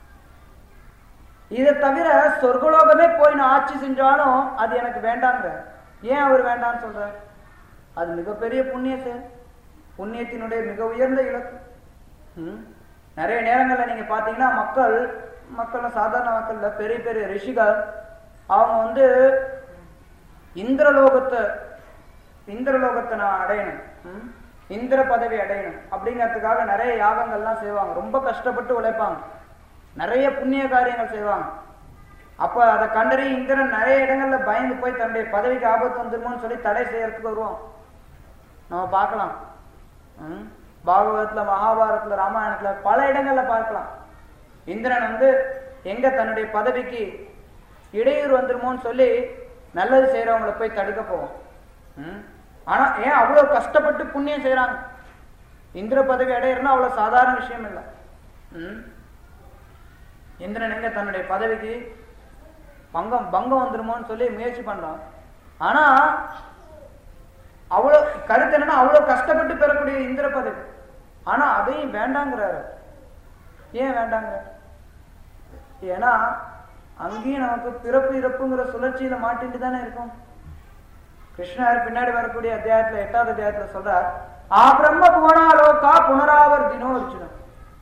இதை தவிர சொர்க்கலோகமே போய் நான் ஆட்சி செஞ்சாலும் அது எனக்கு வேண்டாங்கிற ஏன் அவர் வேண்டாம்னு சொல்றார் அது மிகப்பெரிய புண்ணிய செயல் புண்ணியத்தினுடைய மிக உயர்ந்த இலக்கு ம்? நிறைய நேரங்கள்ல நீங்க பாத்தீங்கன்னா மக்கள் மக்கள் சாதாரண மக்கள்ல பெரிய பெரிய ரிஷிகள் அவங்க வந்து இந்திரலோகத்தை இந்திரலோகத்தை நான் அடையணும் ம்? இந்திர பதவி அடையணும் அப்படிங்கிறதுக்காக நிறைய யாகங்கள்லாம் செய்வாங்க ரொம்ப கஷ்டப்பட்டு உழைப்பாங்க நிறைய புண்ணிய காரியங்கள் செய்வாங்க அப்ப அதை கண்டறி இந்திரன் நிறைய இடங்கள்ல பயந்து போய் தன்னுடைய பதவிக்கு ஆபத்து வந்துருமோன்னு சொல்லி தடை செய்யறதுக்கு வருவோம் நம்ம பார்க்கலாம் ம்? பாகவதத்துல மகாபாரதத்துல ராமாயணத்துல பல இடங்கள்ல பார்க்கலாம் இந்திரன் வந்து எங்க தன்னுடைய பதவிக்கு இடையூறு வந்துருமோன்னு சொல்லி நல்லது செய்யறவங்களை போய் தடுக்க போவோம் ம்? ஆனா ஏன் அவ்வளவு கஷ்டப்பட்டு புண்ணியம் செய்யறாங்க இந்திர பதவி அடையிறதுனா அவ்வளவு சாதாரண விஷயம் இல்லை ம்? இந்திரன் எங்க தன்னுடைய பதவிக்கு பங்கம் பங்கம் வந்துருமோன்னு சொல்லி முயற்சி பண்றான் ஆனா அவ்வளவு கருத்து என்னன்னா அவ்வளவு கஷ்டப்பட்டு பெறக்கூடிய இந்திர பதவி ஆனா அதையும் வேண்டாங்கிறாரு ஏன் வேண்டாங்கிறார் ஏன்னா அங்கேயும் நமக்கு பிறப்பு இறப்புங்கிற சுழற்சியில மாட்டிட்டு தானே இருக்கும் கிருஷ்ணர் பின்னாடி வரக்கூடிய அத்தியாயத்துல எட்டாவது அத்தியாயத்துல சொல்றார் ஆ பிரம்ம புவனாலோகா புனராவர்த்தினோ அர்ஜுனன்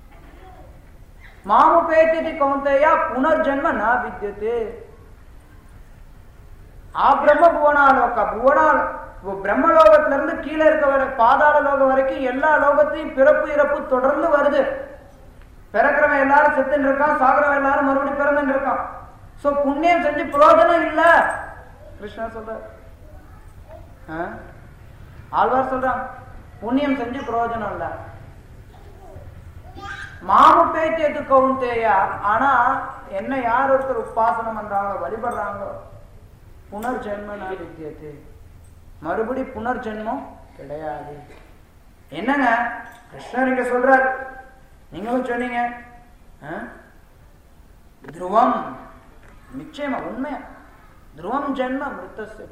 மாமுபேத்தி கௌந்தையா புனர்ஜன்ம ந வித்தியதே ஆ பிரம்ம புவனாலோகா புவனால் பிரம்மலோகத்துல இருந்து கீழே இருக்க வர பாதாள லோகம் வரைக்கும் எல்லா லோகத்தையும் பிறப்பு இறப்பு தொடர்ந்து வருது பிறக்கிறவன் எல்லாரும் செத்துன்னு இருக்கான் சாகுறவன் எல்லாரும் மறுபடியும் பிறந்துன்னு இருக்கான் சோ புண்ணியம் செஞ்சு பிரயோஜனம் இல்ல கிருஷ்ணா சொல்ற ஆழ்வார் சொல்றான் புண்ணியம் செஞ்சு பிரயோஜனம் இல்ல மாமு பேத்தியது கவுந்தேயா ஆனா என்ன யார் ஒருத்தர் உபாசனம் பண்றாங்களோ வழிபடுறாங்களோ புனர்ஜென்ம வித்தியது மறுபடி புனர்ஜென்மம் கிடையாது என்னங்க கிருஷ்ணர் இங்க சொல்றார் நீங்களும் சொன்னீங்க ஆ? துருவம் நிச்சயமா உண்மையா துருவம் ஜென்ம மிருத்தஸ்ய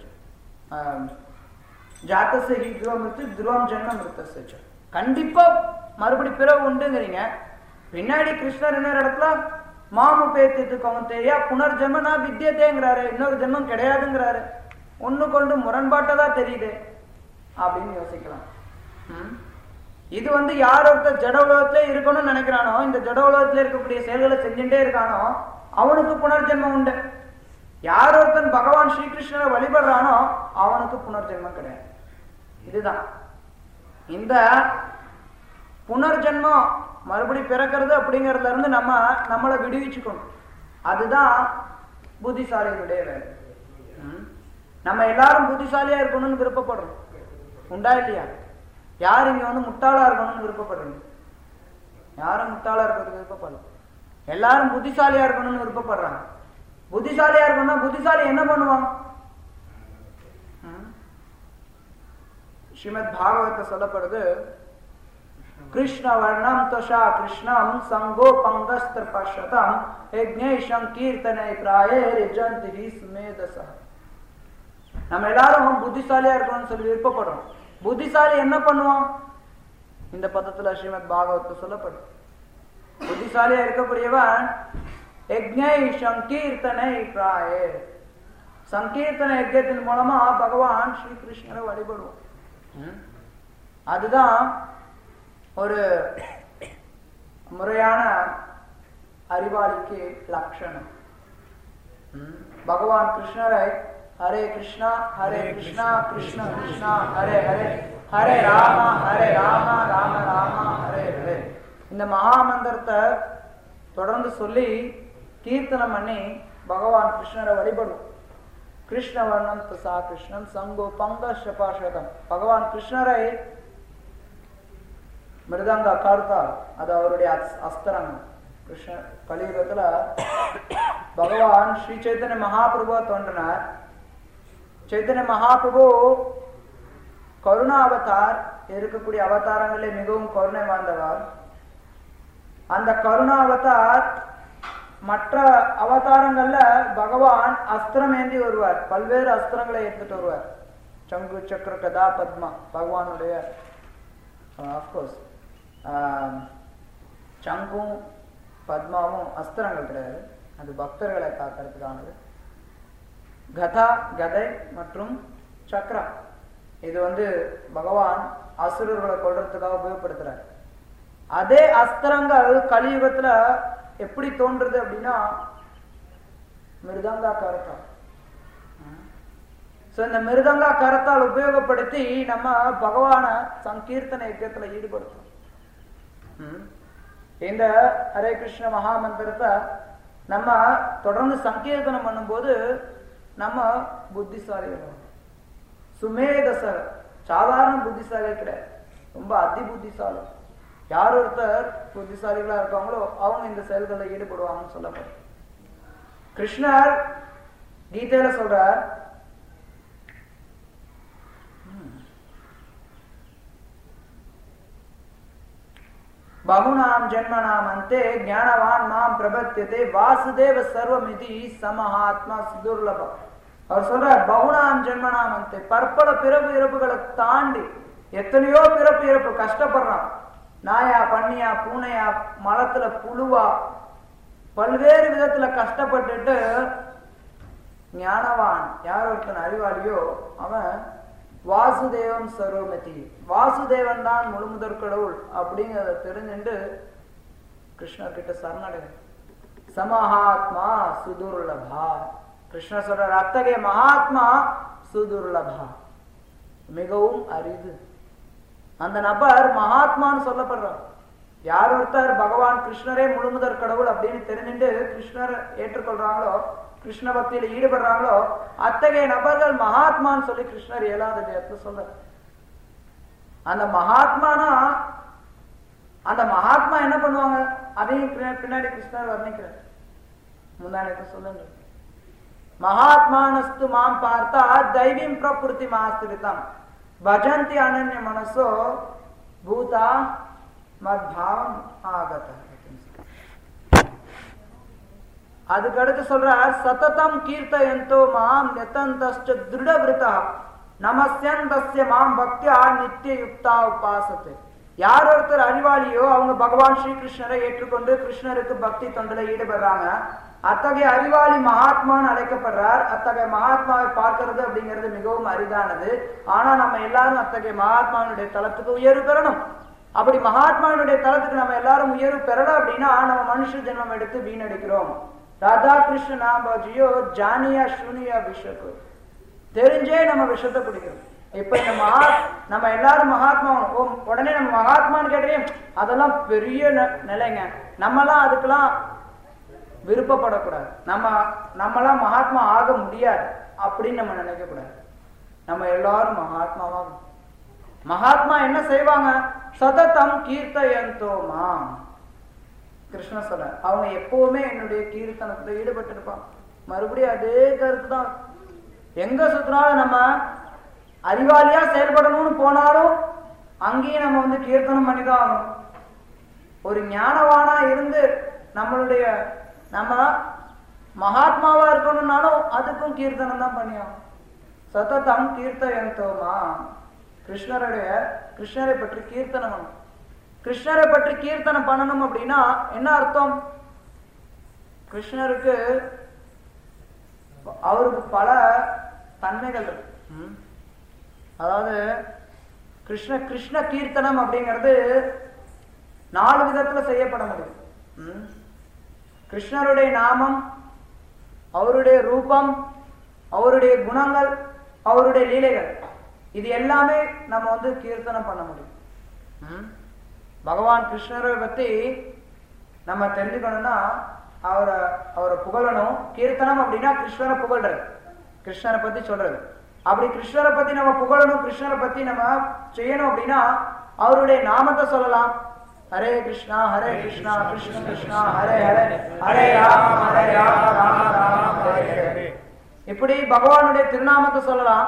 ஜாத்தச ஹி துருவம் மிருத்து துருவம் ஜென்ம மிருத்தஸ்ய ச. கண்டிப்பா மறுபடி பிறகு உண்டுங்கிறீங்க பின்னாடி கிருஷ்ணர் இன்னொரு இடத்துல மாமு பேத்திட்டு கவுந்தேயா புனர்ஜென்ம நான் வித்தியதேங்கிறாரு இன்னொரு ஜென்மம் கிடையாதுங்கிறாரு ஒண்ணு கொண்டு முரண்பாட்டதா தெரியுது அப்படின்னு யோசிக்கலாம் ம்? இது வந்து யார் ஒருத்தர் ஜட உலகத்திலே இருக்கணும்னு நினைக்கிறானோ இந்த ஜட உலகத்துல இருக்கக்கூடிய செயல்களை செஞ்சுட்டே இருக்கானோ அவனுக்கு புனர்ஜென்மம் உண்டு யார் ஒருத்தன் பகவான் ஸ்ரீகிருஷ்ணரை வழிபடுறானோ அவனுக்கு புனர்ஜென்மம் கிடையாது இதுதான் இந்த புனர்ஜென்மம் மறுபடி பிறக்கிறது அப்படிங்கறதுல இருந்து நம்ம நம்மளை விடுவிச்சுக்கணும் அதுதான் புத்திசாலிகளுடைய வேலை ம்? நம்ம எல்லாரும் புத்திசாலியா இருக்கணும்னு விருப்பப்படுறோம் உண்டா இல்லையா யார் இங்க வந்து முட்டாளா இருக்கணும்னு விருப்பப்படுறீங்க யாரும் முட்டாளா இருக்கிறதுக்கு விருப்பப்படல எல்லாரும் புத்திசாலியா இருக்கணும்னு விருப்பப்படுறாங்க புத்திசாலியா இருக்கணும்னா புத்திசாலி என்ன பண்ணுவான் ம்? ஸ்ரீமத் பாகவத சொல்லப்படுது கிருஷ்ண வர்ணம் துஷா கிருஷ்ணம் சங்கோ பங்கஸ்திர பஷதம் யஜ்ஞேஷம் கீர்த்தனை பிராயே ரிஜந்தி சுமேதச நம்ம எல்லாரும் புத்திசாலியா இருக்கணும்னு சொல்லி விருப்பப்படுறோம் புத்திசாலி என்ன பண்ணுவான் இந்த பதத்துல ஸ்ரீமத் பாகவத்து சொல்லப்படும் புத்திசாலியா இருக்கக்கூடியவன் யஜ்ஞை சங்கீர்த்தனை பிராயே சங்கீர்த்தன யஜ்யத்தின் மூலமா பகவான் ஸ்ரீ கிருஷ்ணரை வழிபடுவோம் ம்? அதுதான் ஒரு முறையான அறிவாளிக்கு லட்சணம் ம்? பகவான் கிருஷ்ணரை ஹரே கிருஷ்ணா ஹரே கிருஷ்ணா கிருஷ்ண கிருஷ்ணா ஹரே ஹரே ஹரே ராம ஹரே ராம ராம ராம ஹரே ஹரே இந்த மகா மந்திரத்தை தொடர்ந்து சொல்லி கீர்த்தனம் பண்ணி பகவான் கிருஷ்ணரை வழிபடும் கிருஷ்ண வர்ணம் துசா கிருஷ்ணன் சங்கோ பங்க சபாஷதம் பகவான் கிருஷ்ணரை மிருதங்க கருத்தால் அது அவருடைய அஸ்- அஸ்திரங்கள் கிருஷ்ண கலியுகத்துல பகவான் ஸ்ரீ சைத்தன்ய மகாபிரபுவா தோன்றினார் சைத்தன்ய மகாபிரபு கருணா அவதார் இருக்கக்கூடிய அவதாரங்களே மிகவும் கருணை வாழ்ந்தவர் அந்த கருணா அவதார் மற்ற அவதாரங்கள்ல பகவான் அஸ்திரம் ஏந்தி வருவார் பல்வேறு அஸ்திரங்களை எடுத்துட்டு வருவார் சங்கு சக்கர கதா பத்மா பகவானுடைய ஆஃப்கோர்ஸ் சங்கும் பத்மாவும் அஸ்திரங்கள் கிடையாது அது பக்தர்களை காக்கிறதுக்கானது கதா கதை மற்றும் சக்ரம் இது வந்து பகவான் அசுரர்களை கொல்றதுக்காக உபயோகப்படுத்துறார் அதே அஸ்திரங்கள் கலியுகத்துல எப்படி தோன்றுது அப்படின்னா மிருதங்கா கரத்தால் சோ இந்த மிருதங்கா கரத்தால் உபயோகப்படுத்தி நம்ம பகவான சங்கீர்த்தன யஜ்யத்துல ஈடுபடுத்தணும் ம். இந்த ஹரே கிருஷ்ண மகா மந்திரத்தை நம்ம தொடர்ந்து சங்கீர்த்தனம் பண்ணும்போது நம்ம புத்திசாலிகள் சுமேதசர் சாதாரண புத்திசாலி கிடையாது ரொம்ப அதி புத்திசாலி யார் ஒருத்தர் புத்திசாலிகளா இருக்காங்களோ அவங்க இந்த செயல்களில் ஈடுபடுவாங்கன்னு சொல்ல முடியும் கிருஷ்ணர் கீதையில சொல்றார் பகுனாம் ஜென்மனாம் அந்தே ஞானவான் மாம் பிரபத்தியதே வாசுதேவ சர்வமிதி சமஹாத்மா சுதுர்லபம் அவர் சொல்றார் பகுனாம் ஜென்மனாம் அந்தே பற்பல பிறப்பு இறப்புகளை தாண்டி எத்தனையோ பிறப்பு இறப்பு கஷ்டப்படுறான் நாயா பண்ணியா பூனையா மலத்துல புழுவா பல்வேறு விதத்துல கஷ்டப்பட்டுட்டு ஞானவான் யார் ஒருத்தன் அறிவாளியோ அவன் வாசுதேவம் சரோமதி வாசுதேவன் தான் முழுமுதற் கடவுள் அப்படிங்கிறத தெரிஞ்சுட்டு கிருஷ்ணர் கிட்ட சரணடையும் சமஹாத்மா சுதுர்லபா கிருஷ்ணர் சொல்றார் அத்தகைய மகாத்மா சுதுர்லபா மிகவும் அரிது அந்த நபர் மகாத்மான்னு சொல்லப்படுறார் யார் ஒருத்தர் பகவான் கிருஷ்ணரே முழுமுதற் கடவுள் அப்படின்னு தெரிஞ்சுட்டு கிருஷ்ணர் ஏற்றுக்கொள்றாங்களோ கிருஷ்ண பக்தியில ஈடுபடுறாங்களோ அத்தகைய நபர்கள் மகாத்மான்னு சொல்லி கிருஷ்ணர் ஏழாவது ஜெயத்துல சொல்ற அந்த மகாத்மானா அந்த மகாத்மா என்ன பண்ணுவாங்க அதையும் பின்ன- பின்னாடி கிருஷ்ணர் வர்ணிக்கிறார் முந்தானத்தை சொல்லுங்க மகாத்மானஸ்து மாம் பார்த்தா தைவீம் பிரபுத்தி மாஸ்திரிதம் பஜந்தி அனன்ய மனசோ பூதா மத்பாவம் ஆகத அதுக்கு அடுத்து சொல்றார் சததம் கீர்த்தயந்தோ மாம் யதந்தஸ்ச திருடவிருத்தா நமஸ்யந்தஸ்ய மாம் பக்தியா நித்திய யுக்தா உபாசத்து யார் ஒருத்தர் அறிவாளியோ அவங்க பகவான் ஸ்ரீ கிருஷ்ணரை ஏற்றுக்கொண்டு கிருஷ்ணருக்கு பக்தி தொண்டில ஈடுபடுறாங்க அத்தகைய அறிவாளி மகாத்மான்னு அழைக்கப்படுறார் அத்தகைய மகாத்மாவை பார்க்கிறது அப்படிங்கிறது மிகவும் அரிதானது ஆனா நம்ம எல்லாரும் அத்தகைய மகாத்மாவினுடைய தளத்துக்கு உயர்வு பெறணும் அப்படி மகாத்மாவினுடைய தளத்துக்கு நம்ம எல்லாரும் உயர்வு பெறல அப்படின்னா நம்ம மனுஷ ஜென்மம் எடுத்து வீணடிக்கிறோம் ராதா கிருஷ்ண நாம்பாஜியோ ஜானியா சூனியா விஷக்கு தெரிஞ்சே நம்ம விஷத்தை குடிக்கிறோம் இப்ப இந்த மகா நம்ம எல்லாரும் மகாத்மா ஓ உடனே நம்ம மகாத்மான்னு கேட்டே அதெல்லாம் பெரிய ந- நிலைங்க நம்மலாம் அதுக்கெல்லாம் விருப்பப்படக்கூடாது நம்ம நம்மளாம் மகாத்மா ஆக முடியாது அப்படின்னு நம்ம நினைக்க கூடாது நம்ம எல்லாரும் மகாத்மாவாகும் மகாத்மா என்ன செய்வாங்க சததம் கீர்த்தயந்தோமா கிருஷ்ண சொல்ற அவங்க எப்பவுமே என்னுடைய கீர்த்தனத்துல ஈடுபட்டு இருப்பாங்க மறுபடியும் அதே கருத்து தான் எங்க சுத்தினாலும் நம்ம அறிவாளியா செயல்படணும்னு போனாலும் அங்கேயும் நம்ம வந்து கீர்த்தனம் பண்ணிதான் ஆகணும் ஒரு ஞானவானா இருந்து நம்மளுடைய நம்ம மகாத்மாவா இருக்கணும்னாலும் அதுக்கும் கீர்த்தனம் தான் பண்ணியாகும் சததம் கீர்த்தயந்தோமா கிருஷ்ணருடைய கிருஷ்ணரை பற்றி கீர்த்தனம் பண்ணணும் கிருஷ்ணரை பற்றி கீர்த்தனம் பண்ணணும் அப்படின்னா என்ன அர்த்தம் கிருஷ்ணருக்கு அவருக்கு பல தன்மைகள் இருக்கு ம். அதாவது கிருஷ்ண கிருஷ்ண கீர்த்தனம் அப்படிங்கிறது நாலு விதத்துல செய்யப்பட முடியும் ம். கிருஷ்ணருடைய நாமம் அவருடைய ரூபம் அவருடைய குணங்கள் அவருடைய லீலைகள் இது எல்லாமே நம்ம வந்து கீர்த்தனம் பண்ண முடியும் ம். பகவான் கிருஷ்ணரை பத்தி நம்ம தெரிஞ்சுக்கணும்னா அவரை அவரை புகழணும் கீர்த்தனம் அப்படின்னா கிருஷ்ணரை புகழ்றது கிருஷ்ணரை பத்தி சொல்றது அப்படி கிருஷ்ணரை பத்தி நம்ம புகழணும் கிருஷ்ணரை பத்தி நம்ம செய்யணும் அப்படின்னா அவருடைய நாமத்தை சொல்லலாம் ஹரே கிருஷ்ணா ஹரே கிருஷ்ணா கிருஷ்ண கிருஷ்ணா ஹரே ஹரே ஹரே ராம் ஹரே ராம் ராம ராம் ஹரே ஹரே இப்படி பகவானுடைய திருநாமத்தை சொல்லலாம்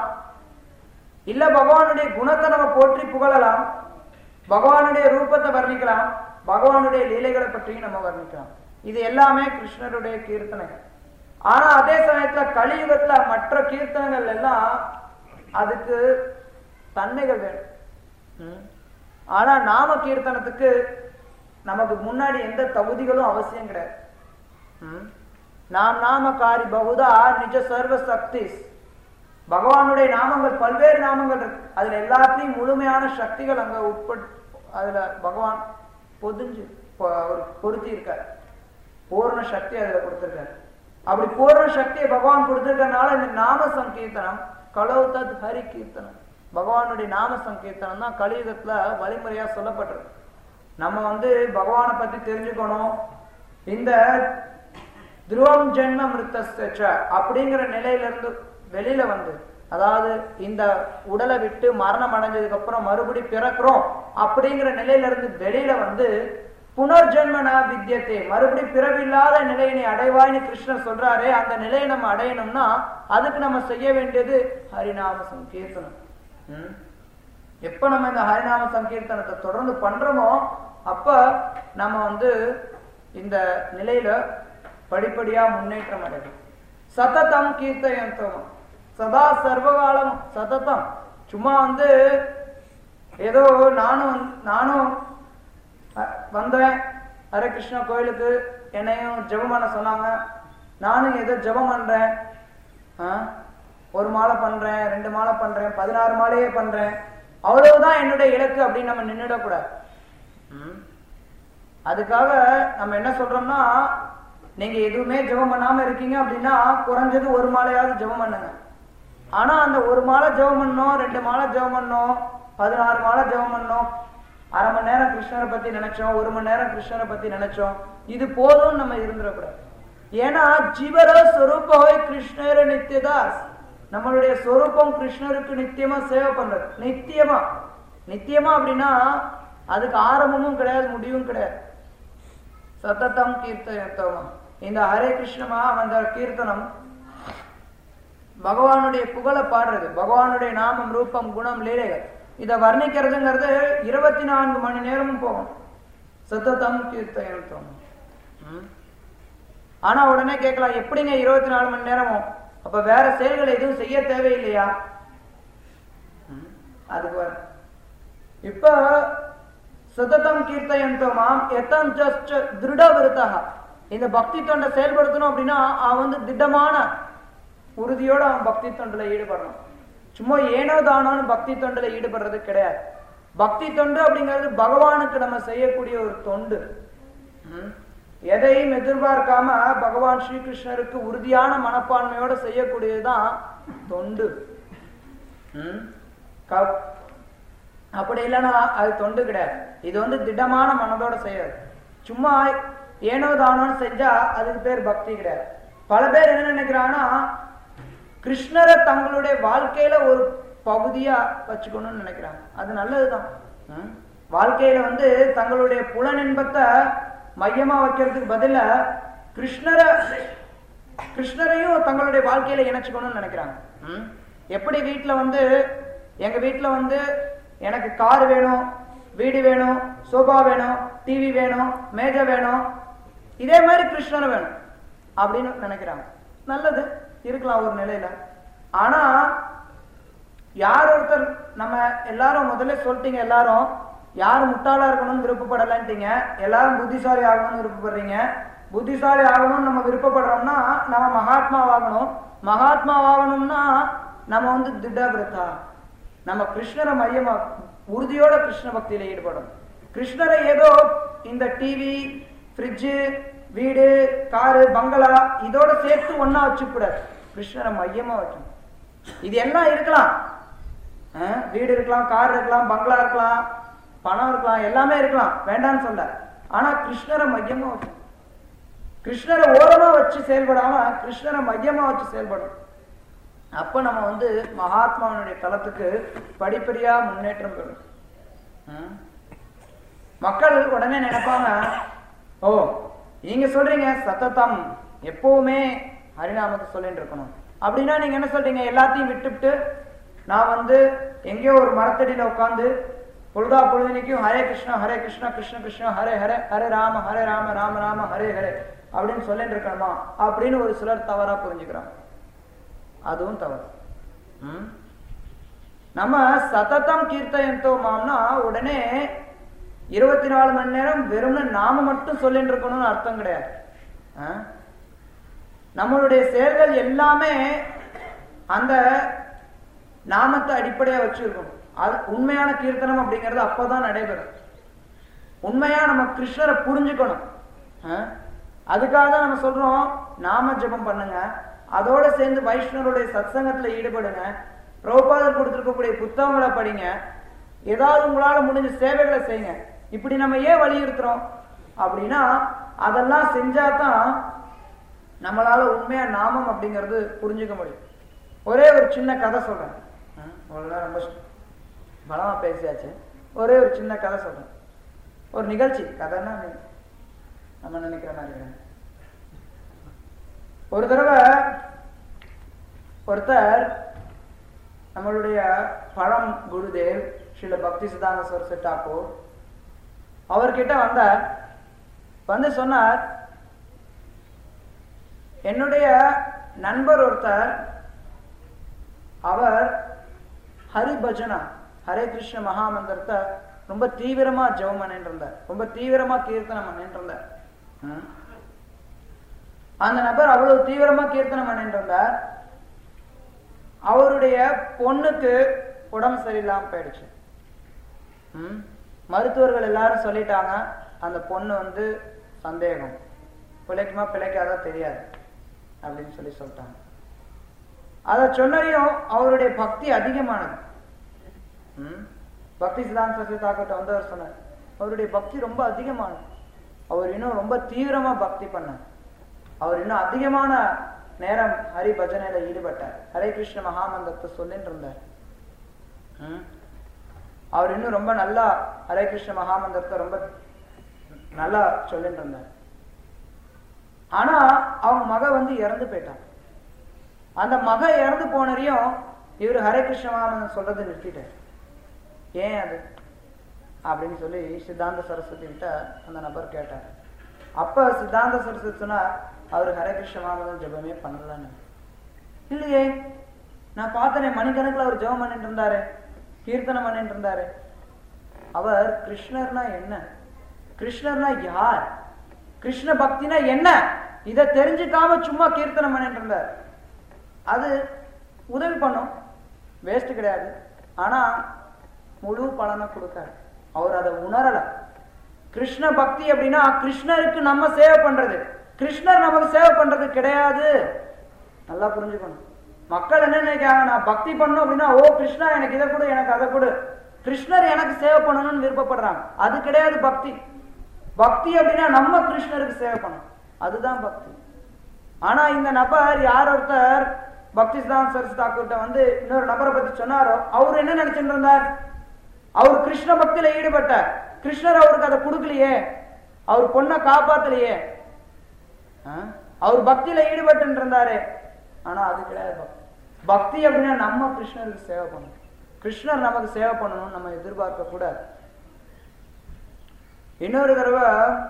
இல்ல பகவானுடைய குணத்தை நம்ம போற்றி புகழலாம் பகவானுடைய ரூபத்தை வர்ணிக்கலாம் பகவானுடைய லீலைகளை பற்றியும் நம்ம வர்ணிக்கலாம் இது எல்லாமே கிருஷ்ணருடைய கீர்த்தனைகள் ஆனா அதே சமயத்துல கலியுகத்துல மற்ற கீர்த்தனைகள் எல்லாம் அதுக்கு தன்மைகள் வேணும் ம். ஆனா நாம கீர்த்தனத்துக்கு நமக்கு முன்னாடி எந்த தகுதிகளும் அவசியம் கிடையாது ம். நாம் நாமகாரி பகுதா நிஜ சர்வ சக்திஸ் பகவானுடைய நாமங்கள் பல்வேறு நாமங்கள் இருக்கு அதுல எல்லாத்துலயும் முழுமையான சக்திகள் அங்க உட்பட் அதுல பகவான் பொதிஞ்சு பொ- அவர் பொருத்தி இருக்கார் பூர்ண சக்தி அதுல கொடுத்திருக்காரு அப்படி பூர்ண சக்தியை பகவான் கொடுத்திருக்கறனால இந்த நாம சங்கீர்த்தனம் கலவு தத் ஹரி கீர்த்தனம் பகவானுடைய நாம சங்கீர்த்தனம் தான் கலியுகத்துல வழிமுறையா சொல்லப்பட்டிருக்கு நம்ம வந்து பகவானை பத்தி தெரிஞ்சுக்கணும் இந்த துருவம் ஜென்ம மிருத்தஸ்ட அப்படிங்கிற நிலையில இருந்து வெளியில வந்து அதாவது இந்த உடலை விட்டு மரணம் அடைஞ்சதுக்கு அப்புறம் மறுபடி பிறக்கிறோம் அப்படிங்கிற நிலையில இருந்து வெளியில வந்து புனர்ஜென்மனா வித்தியத்தை மறுபடி பிறவில்லாத நிலையினை அடைவாய்னு கிருஷ்ணர் சொல்றாரே அந்த நிலையை நம்ம அடையணும்னா அதுக்கு நம்ம செய்ய வேண்டியது ஹரிநாம சங்கீர்த்தனம் ம்? எப்ப நம்ம இந்த ஹரிநாம சங்கீர்த்தனத்தை தொடர்ந்து பண்றோமோ அப்ப நம்ம வந்து இந்த நிலையில படிப்படியா முன்னேற்றம் அடையும் சததம் கீர்த்தயந்தம் சதா சர்வகாலம் சததம் சும்மா வந்து ஏதோ நானும் வந்து- நானும் அஹ், வந்தேன் ஹரே கிருஷ்ணா கோயிலுக்கு என்னையும் ஜெபம் பண்ண சொன்னாங்க நானும் ஏதோ ஜெபம் பண்றேன் ஆ? ஒரு மாலை பண்றேன் ரெண்டு மாலை பண்றேன் பதினாறு மாலையே பண்றேன் அவ்வளவுதான் என்னுடைய இலக்கு அப்படின்னு நம்ம நின்றுடக்கூடாது ம். அதுக்காக நம்ம என்ன சொல்றோம்னா நீங்க எதுவுமே ஜெபம் பண்ணாம இருக்கீங்க அப்படின்னா குறைஞ்சது ஒரு மாலையாவது ஜெபம் பண்ணுங்க ஆனா அந்த ஒரு மாலை ஜெபம் பண்ணோம் ரெண்டு மாலை ஜெபம் பண்ணோம் பதினாறு மாலை ஜெபம் பண்ணோம் அரை மணி நேரம் கிருஷ்ணரை பத்தி நினைச்சோம் ஒரு மணி நேரம் கிருஷ்ணரை பத்தி நினைச்சோம் இது போதும்னு நம்ம இருந்துடக்கூடாது ஏன்னா ஜீவர சொரூபோய் கிருஷ்ணர நித்தியதாஸ் நம்மளுடைய சொரூபம் கிருஷ்ணருக்கு நித்தியமா சேவை பண்றது நித்தியமா நித்தியமா அப்படின்னா அதுக்கு ஆரம்பமும் கிடையாது முடிவும் கிடையாது சத்தத்தம் கீர்த்தனம் இந்த ஹரே கிருஷ்ணமா அந்த கீர்த்தனம் பகவானுடைய புகழை பாடுறது பகவானுடைய நாமம் ரூபம் குணம் லீலைகள் இதை வர்ணிக்கிறதுங்கிறது இருபத்தி நான்கு மணி நேரமும் போகும் சத்தத்தம் கீர்த்தனம் ஆனா உடனே கேட்கலாம் எப்படிங்க இருபத்தி நாலு மணி நேரமும் அப்ப வேற செயல்கள் எதுவும் செய்ய தேவையில்லையா ம், அதுக்கு வர இப்ப சததம் கீர்த்தயந்தோமாம் எத்தம் ஜஸ்ட் திருட விருத்தக இந்த பக்தி தொண்டை செயல்படுத்தணும் அப்படின்னா அவன் வந்து திடமான உறுதியோட அவன் பக்தி தொண்டுல ஈடுபடணும் சும்மா ஏனோ தானோன்னு பக்தி தொண்டுல ஈடுபடுறது கிடையாது பக்தி தொண்டு அப்படிங்கிறது பகவானுக்கு நம்ம செய்யக்கூடிய ஒரு தொண்டு ம். எதையும் எதிர்பார்க்காம பகவான் ஸ்ரீகிருஷ்ணருக்கு உறுதியான மனப்பான்மையோட செய்யக்கூடியதுதான் தொண்டு ம். க- அப்படி இல்லைன்னா அது தொண்டு கிடையாது இது வந்து திடமான மனதோட செய்யாது சும்மா ஏனோ தானோன்னு செஞ்சா அதுக்கு பேர் பக்தி கிடையாது பல பேர் என்ன நினைக்கிறாங்கன்னா கிருஷ்ணரை தங்களுடைய வாழ்க்கையில ஒரு பகுதியா வச்சுக்கணும்னு நினைக்கிறாங்க அது நல்லதுதான் ம். வாழ்க்கையில வந்து தங்களுடைய புலனின்பத்தை மையமா வைக்கிறதுக்கு பதிலா கிருஷ்ணரை கிருஷ்ணரையும் தங்களுடைய வாழ்க்கையில இணைச்சுக்கணும்னு நினைக்கிறாங்க ம். எப்படி வீட்டுல வந்து எங்க வீட்டுல வந்து எனக்கு கார் வேணும் வீடு வேணும் சோபா வேணும் டிவி வேணும் மேஜை வேணும் இதே மாதிரி கிருஷ்ணர் வேணும் அப்படின்னு நினைக்கிறாங்க நல்லது இருக்கலாம் ஒரு நிலையில ஆனா யார் ஒருத்தர் நம்ம எல்லாரும் முதல்ல சொல்லிட்டீங்க எல்லாரும் யார் முட்டாளா இருக்கணும்னு விருப்பப்படலன்ட்டீங்க எல்லாரும் புத்திசாலி ஆகணும்னு விருப்பப்படுறீங்க புத்திசாலி ஆகணும்னு நம்ம விருப்பப்படுறோம்னா நம்ம மகாத்மாவாகணும் மகாத்மாவாகணும்னா நம்ம வந்து திடபிரதா நம்ம கிருஷ்ணரை மையமா உறுதியோட கிருஷ்ண பக்தியில ஈடுபடும் கிருஷ்ணரை ஏதோ இந்த டிவி ஃப்ரிட்ஜு வீடு காரு பங்களா இதோட சேர்த்து ஒண்ணா வச்சுக்கூடாது கிருஷ்ணரை மையமா வைக்கணும் இது எல்லாம் இருக்கலாம் அஹ், வீடு இருக்கலாம் கார் இருக்கலாம் பங்களா இருக்கலாம் பணம் இருக்கலாம் எல்லாமே இருக்கலாம் வேண்டாம்னு சொல்ல ஆனா கிருஷ்ணரை மையமா வைக்கணும் கிருஷ்ணரை ஓரமா வச்சு செயல்படாம கிருஷ்ணரை மையமா வச்சு செயல்படும் அப்ப நம்ம வந்து மகாத்மாவனுடைய தளத்துக்கு படிப்படியா முன்னேற்றம் பெறும் ம்? மக்கள் உடனே நினைப்பாங்க ஓ நீங்க சொல்றீங்க சத்தத்தம் எப்பவுமே ஹரிநாமத்தை சொல்லிட்டு இருக்கணும் அப்படின்னா நீங்க என்ன சொல்றீங்க எல்லாத்தையும் விட்டுவிட்டு நான் வந்து எங்கேயோ ஒரு மரத்தடியில உட்காந்து பொழுதா பொழுதுனிக்கும் ஹரே கிருஷ்ணா ஹரே கிருஷ்ணா கிருஷ்ண கிருஷ்ணா ஹரே ஹரே ஹரே ராம ஹரே ராம ராம ராம ஹரே ஹரே அப்படின்னு சொல்லிட்டு இருக்கணுமா அப்படின்னு ஒரு சிலர் தவறா புரிஞ்சுக்கிறாங்க அதுவும் தவறு ம்? நம்ம சததம் கீர்த்தயந்தோமாம்னா உடனே இருபத்தி நாலு மணி நேரம் வெறும்னு நாம மட்டும் சொல்லிட்டு இருக்கணும்னு அர்த்தம் கிடையாது ஆ? நம்மளுடைய செயல்கள் எல்லாமே அந்த நாமத்தை அடிப்படையா வச்சிருக்கணும் அது உண்மையான கீர்த்தனம் அப்படிங்கிறது அப்பதான் நடைபெறும் உண்மையா நம்ம கிருஷ்ணரை புரிஞ்சுக்கணும் ஆ? அதுக்காக தான் நம்ம சொல்றோம் நாம ஜெபம் பண்ணுங்க அதோட சேர்ந்து வைஷ்ணவருடைய சத்சங்கத்துல ஈடுபடுங்க பிரபுபாதர் கொடுத்திருக்கக்கூடிய புத்தகங்களை படிங்க ஏதாவது உங்களால முடிஞ்ச சேவைகளை செய்யுங்க இப்படி நம்ம ஏன் வலியுறுத்துறோம் அப்படின்னா அதெல்லாம் செஞ்சாதான் நம்மளால உண்மையா நாமம் அப்படிங்கிறது புரிஞ்சுக்க முடியும் ஒரே ஒரு சின்ன கதை சொல்றேன் ஆ, அவ்வளவுதான் ரொம்ப பலமா பேசியாச்சு ஒரே ஒரு சின்ன கதை சொல்றேன் ஒரு நிகழ்ச்சி கதைன்னா நீ- நம்ம நினைக்கிற மாதிரி கிடையாது. ஒரு தடவை ஒருத்தர் நம்மளுடைய பழம் குருதேவ் ஸ்ரீல பக்தி சித்தாந்த சரஸ்வதி டாக்கூர் அவர்கிட்ட வந்தார் வந்து சொன்னார் என்னுடைய நண்பர் ஒருத்தர் அவர் ஹரி பஜனா ஹரே கிருஷ்ண மகாமந்திரத்தை ரொம்ப தீவிரமா ஜெபம் பண்ணிட்டு இருந்தார் ரொம்ப தீவிரமா கீர்த்தனம் பண்ணிட்டு இருந்தார் ம். அந்த நபர் அவ்வளவு தீவிரமா கீர்த்தனம் பண்ணிட்டு இருந்தார் அவருடைய பொண்ணுக்கு உடம்பு சரியில்லாம போயிடுச்சு ம். மருத்துவர்கள் எல்லாரும் சொல்லிட்டாங்க அந்த பொண்ணு வந்து சந்தேகம் பிழைக்குமா பிழைக்காதா தெரியாது அப்படின்னு சொல்லி சொல்லிட்டாங்க அதை சொன்னதையும் அவருடைய பக்தி அதிகமானது ம். பக்தி சிதாந்த சரஸ்வதி தாக்கட்ட வந்து அவர் சொன்னார் அவருடைய பக்தி ரொம்ப அதிகமானது அவர் இன்னும் ரொம்ப தீவிரமா பக்தி பண்ணார் அவர் இன்னும் அதிகமான நேரம் ஹரி பஜனையில ஈடுபட்டார் ஹரே கிருஷ்ண மகாமந்திரத்தை சொல்லிட்டு இருந்தார் ம். அவர் இன்னும் ரொம்ப நல்லா ஹரே கிருஷ்ண மகாமந்திரத்தை ரொம்ப நல்லா சொல்லிட்டு இருந்தார் ஆனா அவங்க மக வந்து இறந்து போயிட்டான் அந்த மக இறந்து போனரையும் இவர் ஹரே கிருஷ்ண மகாமந்திரம் சொல்றதை நிறுத்திட்டார் ஏன் அது அப்படின்னு சொல்லி சித்தாந்த சரஸ்வதி கிட்ட அந்த நபர் கேட்டார் அப்ப சித்தாந்த சரஸ்வதி சொன்னார் அவர் ஹரே கிருஷ்ண மகாமந்திரம் ஜெபமே பண்ணலன்னு இல்லையே நான் பார்த்தனே மணிக்கணக்கில் அவர் ஜெபம் பண்ணிட்டு இருந்தாரு கீர்த்தனம் பண்ணிட்டு இருந்தாரு அவர் கிருஷ்ணர்னா என்ன கிருஷ்ணர்னா யார் கிருஷ்ண பக்தினா என்ன இதை தெரிஞ்சுக்காம சும்மா கீர்த்தனம் பண்ணிட்டு இருந்தார் அது உதவி பண்ணும் வேஸ்ட் கிடையாது ஆனா முழு பலனை கொடுக்காரு அவர் அதை உணரல கிருஷ்ண பக்தி அப்படின்னா கிருஷ்ணருக்கு நம்ம சேவை பண்றது கிருஷ்ணர் நமக்கு சேவை பண்றது கிடையாது நல்லா புரிஞ்சுக்கணும் மக்கள் என்ன நினைக்கிறாங்க நான் பக்தி பண்ணணும் அப்படின்னா ஓ கிருஷ்ணா எனக்கு இதை கொடு எனக்கு அதை கொடு கிருஷ்ணர் எனக்கு சேவை பண்ணணும்னு விருப்பப்படுறாங்க அது கிடையாது பக்தி பக்தி அப்படின்னா நம்ம கிருஷ்ணருக்கு சேவை பண்ணணும் அதுதான் பக்தி ஆனா இந்த நபர் யார் ஒருத்தர் பக்தி சிதாந்த் சரஸ் தாக்கூர்ட்ட வந்து இன்னொரு நபரை பத்தி சொன்னாரோ அவர் என்ன நினைச்சிட்டு இருந்தார் அவர் கிருஷ்ண பக்தியில ஈடுபட்டார் கிருஷ்ணர் அவருக்கு அதை கொடுக்கலையே அவர் பொண்ணை காப்பாத்தலையே ஆ? அவர் பக்தியில ஈடுபட்டு இருந்தாரு ஆனா அது கிடையாது பக்தி பக்தி அப்படின்னா நம்ம கிருஷ்ணருக்கு சேவை பண்ணணும் கிருஷ்ணர் நமக்கு சேவை பண்ணணும் நம்ம எதிர்பார்க்க கூடாது இன்னொரு தடவை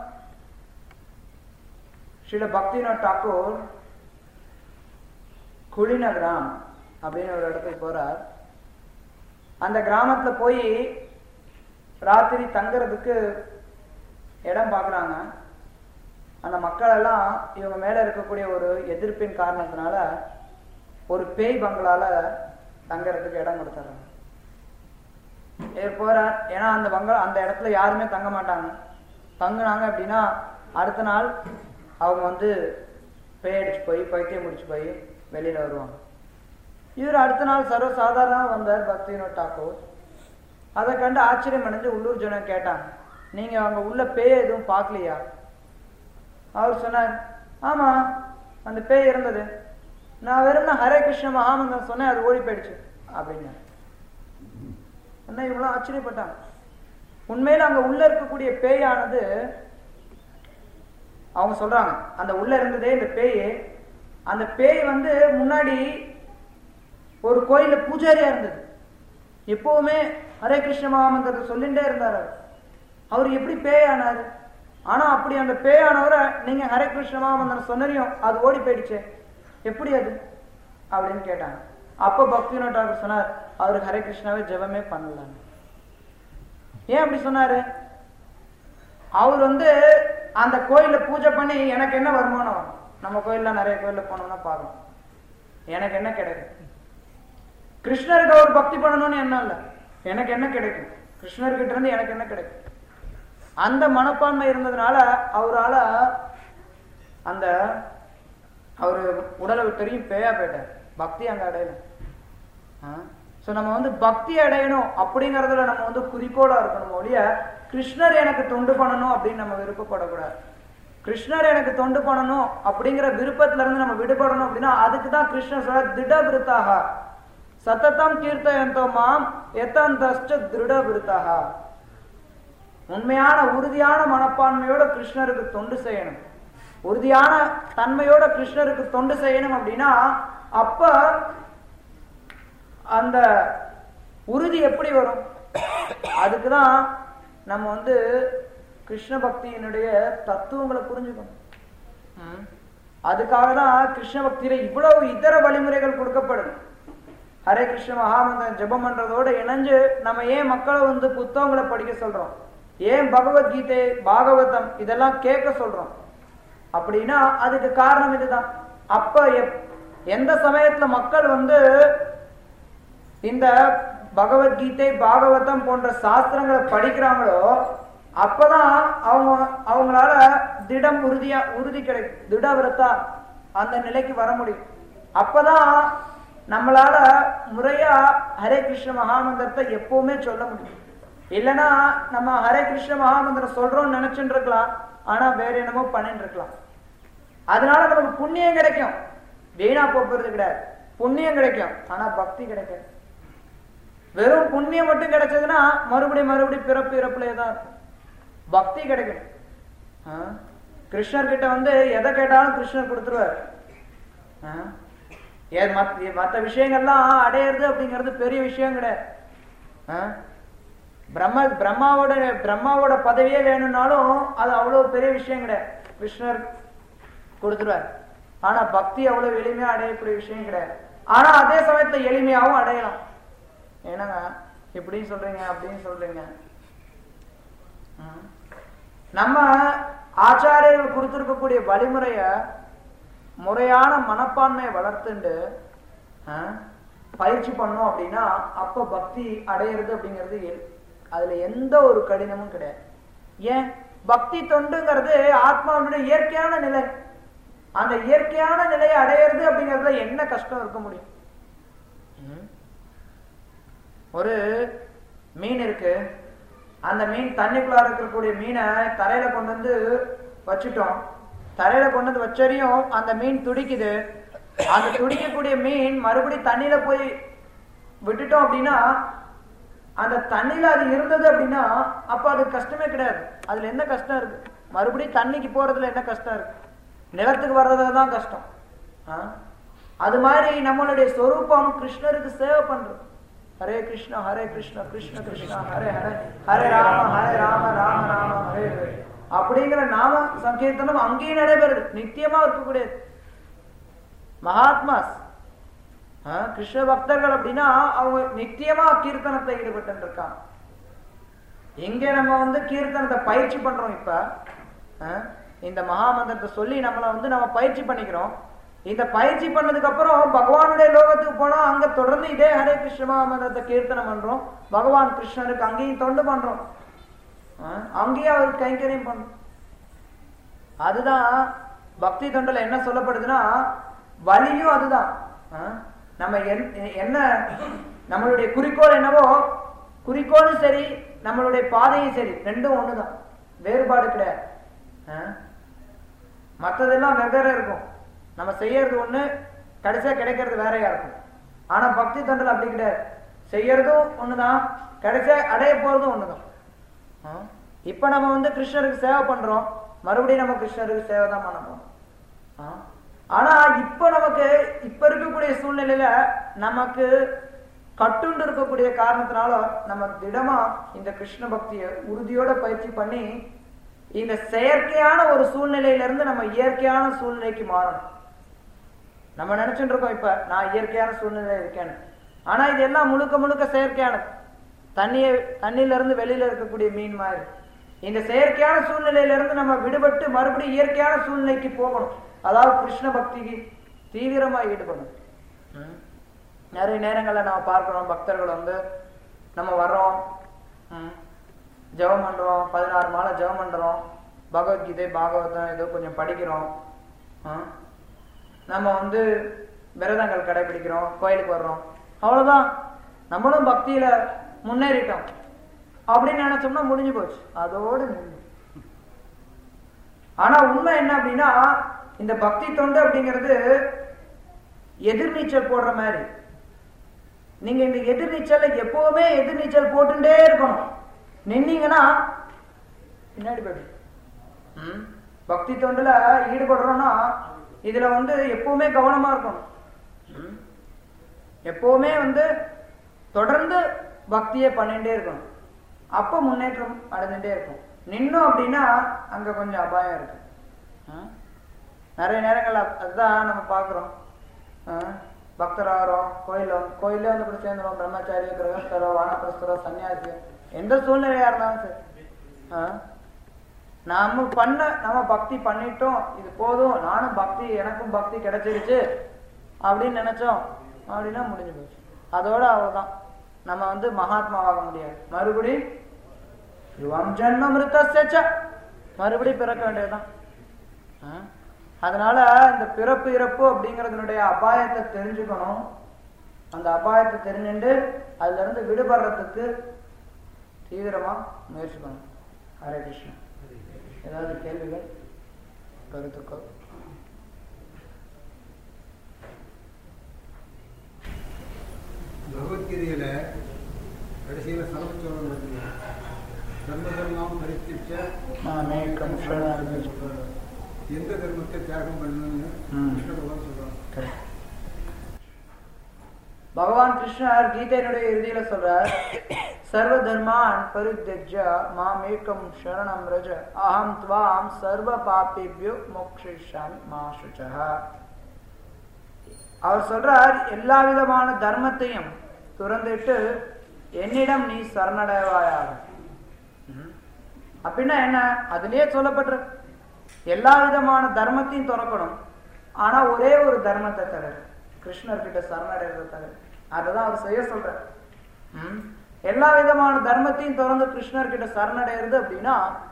ஸ்ரீல பக்திநாத் டாக்கூர் குளிநகராம் அப்படின்னு ஒரு இடத்துக்கு போறார் அந்த கிராமத்துல போய் ராத்திரி தங்குறதுக்கு இடம் பார்க்குறாங்க அந்த மக்கள் எல்லாம் இவங்க மேல இருக்கக்கூடிய ஒரு எதிர்ப்பின் காரணத்தினால ஒரு பேய் பங்களால தங்குறதுக்கு இடம் கொடுத்துட்றாங்க போறார் ஏன்னா அந்த பங்களா அந்த இடத்துல யாருமே தங்க மாட்டாங்க தங்குனாங்க அப்படின்னா அடுத்த நாள் அவங்க வந்து பேய் அடிச்சு போய் பைத்தியம் முடிச்சு போய் வெளியில வருவாங்க இவர் அடுத்த நாள் சர்வ சாதாரண வந்தார் பக்திவினோத் டாக்கூர் அதை கண்டு ஆச்சரியம் அடைஞ்சு உள்ளூர் ஜனம் கேட்டாங்க நீங்க அவங்க உள்ள பேய் எதுவும் பார்க்கலையா அவர் சொன்னார் ஆமா அந்த பேய் இருந்தது நான் வெறும் ஹரே கிருஷ்ண மகாமந்திரம் சொன்னேன் அது ஓடி போயிடுச்சு அப்படின்னு என்ன இவங்களும் ஆச்சரியப்பட்டாங்க உண்மையில அங்க உள்ள இருக்கக்கூடிய பேயானது அவங்க சொல்றாங்க அந்த உள்ள இருந்ததே இந்த பேய் அந்த பேய் வந்து முன்னாடி ஒரு கோயில்ல பூஜாரியா இருந்தது எப்பவுமே ஹரே கிருஷ்ண மகாமந்திரத்தை சொல்லிட்டே இருந்தார் அவர் அவர் எப்படி பேயானாரு ஆனா அப்படி அந்த பேயானவரை நீங்க ஹரே கிருஷ்ண மகாமந்திரம் சொன்னதையும் அது ஓடி போயிடுச்சு எப்படி அது அப்படின்னு கேட்டாங்க அப்ப பக்தி டாக்டர் சொன்னார் அவர் ஹரே கிருஷ்ணாவே ஜெபமே பண்ணல ஏன் அப்படி சொன்னாரு அவர் வந்து அந்த கோயில பூஜை பண்ணி எனக்கு என்ன வருமானம் வரும் நம்ம கோயில்ல நிறைய கோயில்ல போனோம்னா பார்க்கணும் எனக்கு என்ன கிடைக்கும் கிருஷ்ணருக்கு அவர் பக்தி பண்ணணும்னு என்ன இல்லை எனக்கு என்ன கிடைக்கும் கிருஷ்ணர்கிட்ட இருந்து எனக்கு என்ன கிடைக்கும் அந்த மனப்பான்மை இருந்ததுனால அவரால அந்த அவரு உடலை விட்டறியும் பேயா போயிட்டார் பக்தி அங்க அடையணும் ஸோ நம்ம வந்து பக்தி அடையணும் அப்படிங்கறதுல நம்ம வந்து குறிக்கோளா இருக்கணும் ஒழிய கிருஷ்ணர் எனக்கு தொண்டு பண்ணணும் அப்படின்னு நம்ம விருப்பப்படக்கூடாது கிருஷ்ணர் எனக்கு தொண்டு பண்ணணும் அப்படிங்கிற விருப்பத்துல இருந்து நம்ம விடுபடணும் அப்படின்னா அதுக்கு தான் கிருஷ்ணர் சொல்ற திட விருத்தாக சத்தத்தம் கீர்த்தயந்தோ மாம் எத்தந்தஸ்ட திருட விருத்தாக உண்மையான உறுதியான மனப்பான்மையோட கிருஷ்ணருக்கு தொண்டு செய்யணும் உறுதியான தன்மையோட கிருஷ்ணருக்கு தொண்டு செய்யணும் அப்படின்னா அப்ப அந்த உறுதி எப்படி வரும் அதுக்குதான் நம்ம வந்து கிருஷ்ண பக்தியினுடைய தத்துவங்களை புரிஞ்சுக்கணும் அதுக்காக தான் கிருஷ்ண பக்தியில இவ்வளவு இதர வழிமுறைகள் கொடுக்கப்படுது ஹரே கிருஷ்ண மகாமந்திரம் ஜபம் பண்றதோட இணைஞ்சு நம்ம ஏன் மக்களை வந்து புத்தகங்களை படிக்க சொல்றோம் ஏன் பகவத்கீதை பாகவதம் இதெல்லாம் கேட்க சொல்றோம் அப்படின்னா அதுக்கு காரணம் இதுதான் அப்ப எந்த சமயத்துல மக்கள் வந்து இந்த பகவத்கீதை பாகவதம் போன்ற சாஸ்திரங்களை படிக்கிறாங்களோ அப்பதான் அவங்க அவங்களால திடம் உறுதியா உறுதி கிடைக்கும் திடவிரத்தா அந்த நிலைக்கு வர முடியும் அப்பதான் நம்மளால முறையா ஹரே கிருஷ்ண மகாமந்திரத்தை எப்பவுமே சொல்ல முடியும் இல்லைன்னா நம்ம ஹரே கிருஷ்ண மகாமந்திரம் சொல்றோம்னு நினைச்சுட்டு இருக்கலாம் ஆனா வேற என்னமோ பண்ணிட்டு இருக்கலாம் அதனால நமக்கு புண்ணியம் கிடைக்கும் வீணா போக்குறது கிடையாது புண்ணியம் கிடைக்கும் ஆனா பக்தி கிடைக்காது வெறும் புண்ணியம் மட்டும் கிடைச்சதுன்னா மறுபடியும் மறுபடியும் பிறப்பு இறப்புலே தான் இருக்கும் பக்தி கிடைக்கும் கிருஷ்ணர் கிட்ட வந்து எதை கேட்டாலும் கிருஷ்ணர் கொடுத்துருவார் மற்ற விஷயங்கள்லாம் அடையிறது அப்படிங்கிறது பெரிய விஷயம் கிடையாது பிரம்ம பிரம்மாவோட பிரம்மாவோட பதவியே வேணும்னாலும் அது அவ்வளவு பெரிய விஷயம் கிடையாது கிருஷ்ணர் கொடுத்துருவார் ஆனா பக்தி அவ்வளவு எளிமையா அடையக்கூடிய விஷயம் கிடையாது ஆனா அதே சமயத்துல எளிமையாவும் அடையலாம் என்னங்க இப்படி சொல்றீங்க அப்படின்னு சொல்றீங்க நம்ம ஆச்சாரியர்கள் கொடுத்திருக்கக்கூடிய வழிமுறைய முறையான மனப்பான்மையை வளர்த்துண்டு பயிற்சி பண்ணோம் அப்படின்னா அப்ப பக்தி அடையிறது அப்படிங்கிறது அதுல எந்த ஒரு கடினமும் கிடையாது ஏன் பக்தி தொண்டுங்கிறது ஆத்மாவுடைய இயற்கையான நிலை அந்த இயற்கையான நிலையை அடையிறது அப்படிங்கறதுல என்ன கஷ்டம் இருக்க முடியும் ஒரு மீன் இருக்கு அந்த மீன் தண்ணிக்குள்ளார இருக்கக்கூடிய மீனை தரையில கொண்டு வந்து வச்சுட்டோம் தரையில கொண்டு வந்து வச்சரையும் அந்த மீன் துடிக்குது அந்த துடிக்கக்கூடிய மீன் மறுபடியும் தண்ணியில போய் விட்டுட்டோம் அப்படின்னா அந்த தண்ணியில அது இருந்தது அப்படின்னா அப்ப அது கஷ்டமே கிடையாது அதுல என்ன கஷ்டம் இருக்கு மறுபடியும் தண்ணிக்கு போறதுல என்ன கஷ்டம் இருக்கு நிலத்துக்கு வர்றதுல தான் கஷ்டம் அது மாதிரி நம்மளுடைய சொரூபம் கிருஷ்ணருக்கு சேவை பண்றது ஹரே கிருஷ்ண ஹரே கிருஷ்ண கிருஷ்ண கிருஷ்ண ஹரே ஹரே ஹரே ராம ஹரே ராம ராம ராம ஹரே ஹரே அப்படிங்கிற நாம சங்கீர்த்தனம் அங்கேயும் நடைபெறுது நித்தியமா இருக்கக்கூடியது மகாத்மாஸ் ஆ, கிருஷ்ண பக்தர்கள் அப்படின்னா அவங்க நித்தியமா கீர்த்தனத்தை ஈடுபட்டு இருக்காங்க எங்க நம்ம வந்து கீர்த்தனத்தை பயிற்சி பண்றோம் இப்ப ஆ, இந்த மகாமந்திரத்தை சொல்லி நம்மளை வந்து நம்ம பயிற்சி பண்ணிக்கிறோம் இந்த பயிற்சி பண்ணதுக்கு அப்புறம் பகவானுடைய லோகத்துக்கு போனோம் அங்க தொடர்ந்து இதே ஹரே கிருஷ்ண மகாமந்திரத்தை கீர்த்தனம் பண்றோம் பகவான் கிருஷ்ணருக்கு அங்கேயும் தொண்டு பண்றோம் ஆ, அங்கேயும் அவருக்கு கைங்கரியம் பண்றோம் அதுதான் பக்தி தொண்டில் என்ன சொல்லப்படுதுன்னா வலியும் அதுதான் ஆ? நம்ம என்- என்ன நம்மளுடைய குறிக்கோள் என்னவோ குறிக்கோளும் சரி நம்மளுடைய பாதையும் சரி ரெண்டும் ஒண்ணுதான் வேறுபாடு கிடையாது ஆ? மத்ததெல்லாம் வெவ்வேறு இருக்கும் நம்ம செய்யறது ஒண்ணு கடைசியா கிடைக்கிறது வேறையா இருக்கும் ஆனா பக்தி தொண்டில் அப்படி கிடையாது செய்யறதும் ஒண்ணுதான் கடைசியா அடைய போறதும் ஒண்ணுதான் ஆ? இப்ப நம்ம வந்து கிருஷ்ணருக்கு சேவை பண்றோம் மறுபடியும் நம்ம கிருஷ்ணருக்கு சேவை தான் பண்ண போறோம் ஆ? ஆனா இப்ப நமக்கு இப்ப இருக்கக்கூடிய சூழ்நிலையில நமக்கு கட்டுண்டு இருக்கக்கூடிய காரணத்தினால நம்ம திடமா இந்த கிருஷ்ண பக்தியை உறுதியோட பயிற்சி பண்ணி இந்த செயற்கையான ஒரு சூழ்நிலையில இருந்து நம்ம இயற்கையான சூழ்நிலைக்கு மாறணும் நம்ம நினைச்சுட்டு இருக்கோம் இப்ப நான் இயற்கையான சூழ்நிலையில இருக்கேன்னு ஆனா இது எல்லாம் முழுக்க முழுக்க செயற்கையானது தண்ணியை தண்ணியில இருந்து வெளியில இருக்கக்கூடிய மீன் மாதிரி இந்த செயற்கையான சூழ்நிலையில இருந்து நம்ம விடுபட்டு மறுபடியும் இயற்கையான சூழ்நிலைக்கு போகணும் அதாவது கிருஷ்ண பக்திக்கு தீவிரமா ஈடுபடணும் ம். நிறைய நேரங்கள்ல நம்ம பார்க்கிறோம் பக்தர்கள் வந்து நம்ம வர்றோம் ம், ஜெபம் பண்றோம் பதினாறு மாலை ஜெபம் பண்றோம் பகவத்கீதை பாகவதம் ஏதோ கொஞ்சம் படிக்கிறோம் ஆ? நம்ம வந்து விரதங்கள் கடைபிடிக்கிறோம் கோயிலுக்கு வர்றோம் அவ்வளவுதான் நம்மளும் பக்தியில முன்னேறிட்டோம் அப்படின்னு நினைச்சோம்னா முடிஞ்சு போச்சு அதோடு நின்று ஆனா உண்மை என்ன அப்படின்னா இந்த பக்தி தொண்டு அப்படிங்கிறது எதிர்நீச்சல் போடுற மாதிரி நீங்க இந்த எதிர்நீச்சல்ல எப்பவுமே எதிர்நீச்சல் போட்டுட்டே இருக்கணும் நின்னீங்கன்னா பின்னாடி போயிடும் ம்? பக்தி தொண்டுல ஈடுபடுறோம்னா இதுல வந்து எப்பவுமே கவனமா இருக்கணும் ம்? எப்பவுமே வந்து தொடர்ந்து பக்தியை பண்ணிட்டே இருக்கணும் அப்ப முன்னேற்றம் அடைஞ்சுட்டே இருக்கும் நின்னோம் அப்படின்னா அங்க கொஞ்சம் அபாயம் இருக்கு ஆ? நிறைய நேரங்கள் அது- அதுதான் நம்ம பாக்குறோம் பக்தராகிறோம் கோயில கோயிலே வந்து கூட சேர்ந்துடும் பிரம்மச்சாரியோ கிரகஸ்தரோ வானப்பிரஸ்தரோ சன்னியாசியோ எந்த சூழ்நிலையா இருந்தாலும் சரி ஆ? நாம பண்ண நம்ம பக்தி பண்ணிட்டோம் இது போதும் நானும் பக்தி எனக்கும் பக்தி கிடைச்சிருச்சு அப்படின்னு நினைச்சோம் அப்படின்னா முடிஞ்சு போச்சு அதோட அவ்வளவுதான் நம்ம வந்து மகாத்மாவாக முடியாது மறுபடி யுவம் ஜன்ம மிருத்தச்ச மறுபடி பிறக்க வேண்டியதுதான் ஆ? அதனால இந்த பிறப்பு இறப்பு அப்படிங்கறதுனுடைய அபாயத்தை தெரிஞ்சுக்கணும் அந்த அபாயத்தை தெரிஞ்சுட்டு அதுல இருந்து விடுபடுறதுக்கு தீவிரமா முயற்சி பண்ணணும் ஹரே கிருஷ்ணா ஏதாவது கேள்விகள் கருத்துக்கள் பகவத்கீதையில கடைசியில சமச்சோரம் நடத்துங்க தர்மதர்மம் பரித்திச்ச மாமேகம் சரணாகதி. சொல்றாரு எந்த தர்மத்தை தியாகம் பண்ணணும்னு ம். கிருஷ்ண பகவான் சொல்றாங்க Correct. பகவான் கிருஷ்ணர் கீதையினுடைய இறுதியில சொல்றார் சர்வ தர்மான் பரித்யஜ மாம் ஏகம் சரணம் ரஜ அகம் துவாம் சர்வ பாபிபியோ மோக்ஷிஷாமி மா சுச்சஹ அவர் சொல்றார் எல்லா விதமான தர்மத்தையும் துறந்துட்டு என்னிடம் நீ சரணடைவாயாக ம். அப்படின்னா என்ன அதுலயே சொல்லப்பட்டிருக்கு எல்லா விதமான தர்மத்தையும் துறக்கணும் ஆனா ஒரே ஒரு தர்மத்தை தவிர கிருஷ்ணர் கிட்ட சரணடைறதை தவிர அதுதான் அவர் செய்ய சொல்றார் ம். எல்லா விதமான தர்மத்தையும் திறந்து கிருஷ்ணர் கிட்ட சரணடைறது அப்படின்னா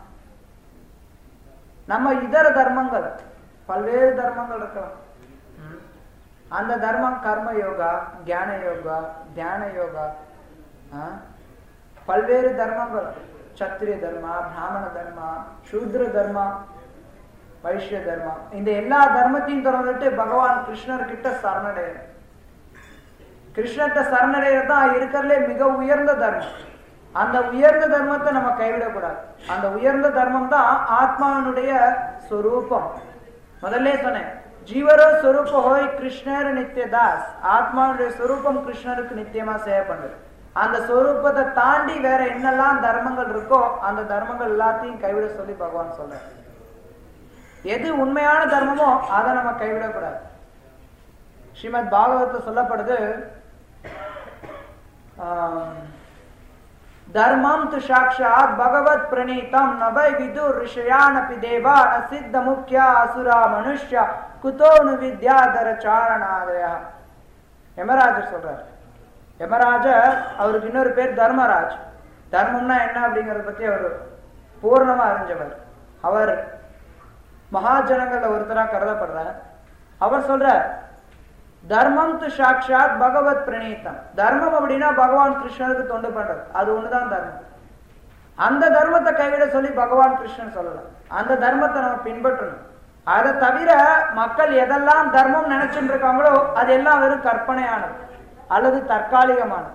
நம்ம இதர தர்மங்கள் பல்வேறு தர்மங்கள் இருக்கலாம் ம். அந்த தர்மம் கர்ம யோகா ஞான யோகா தியான யோகா ஆ? பல்வேறு தர்மங்கள் சத்திரிய தர்மா பிராமண தர்மா சூத்ர தர்மா வைஷ்ய தர்மா இந்த எல்லா தர்மத்தையும் திறந்துட்டு பகவான் கிருஷ்ணர் கிட்ட சரணடையணும் கிருஷ்ணர்கிட்ட சரணடைகிறது தான் இருக்கிறதுலே மிக உயர்ந்த தர்மம் அந்த உயர்ந்த தர்மத்தை நம்ம கைவிடக்கூடாது அந்த உயர்ந்த தர்மம் தான் ஆத்மாவினுடைய சொரூபம் முதல்ல சொன்னேன் ஜீவரோ சொரூப ஹோய் கிருஷ்ணர் நித்யதாஸ் ஆத்மாவுடைய சொரூபம் கிருஷ்ணருக்கு நித்தியமா சேவை பண்ணுது அந்த சொரூபத்தை தாண்டி வேற என்னெல்லாம் தர்மங்கள் இருக்கோ அந்த தர்மங்கள் எல்லாத்தையும் கைவிட சொல்லி பகவான் சொல்றார் எது உண்மையான தர்மமோ அதை நம்ம கைவிடக்கூடாது ஸ்ரீமத் பாகவத சொல்லப்படுது ஆம், தர்மம் து சாட்சாத் பகவத் பிரணீதம் நபை விதுர் ரிஷயானபி தேவா ந சித்த முக்கியா அசுரா மனுஷ்யா குதோனு வித்யாதர சாரணாதயா யமராஜர் சொல்றார் யமராஜர் அவருக்கு இன்னொரு பேர் தர்மராஜ் தர்மம்னா என்ன அப்படிங்கறத பத்தி அவர் பூர்ணமா அறிஞ்சவர் அவர் மகாஜனங்கள்ல ஒருத்தரா கருதப்படுறார் அவர் சொல்றார் தர்மம் து சாட்சாத் பகவத் பிரணீதம் தர்மம் அப்படின்னா பகவான் கிருஷ்ணருக்கு தொண்டு பண்றது அது ஒண்ணுதான் தர்மம் அந்த தர்மத்தை கைவிட சொல்லி பகவான் கிருஷ்ணன் சொல்லல அந்த தர்மத்தை நம்ம பின்பற்றணும் அதை தவிர மக்கள் எதெல்லாம் தர்மம் நினைச்சுட்டு இருக்காங்களோ அது எல்லாம் வெறும் கற்பனையானது அல்லது தற்காலிகமானது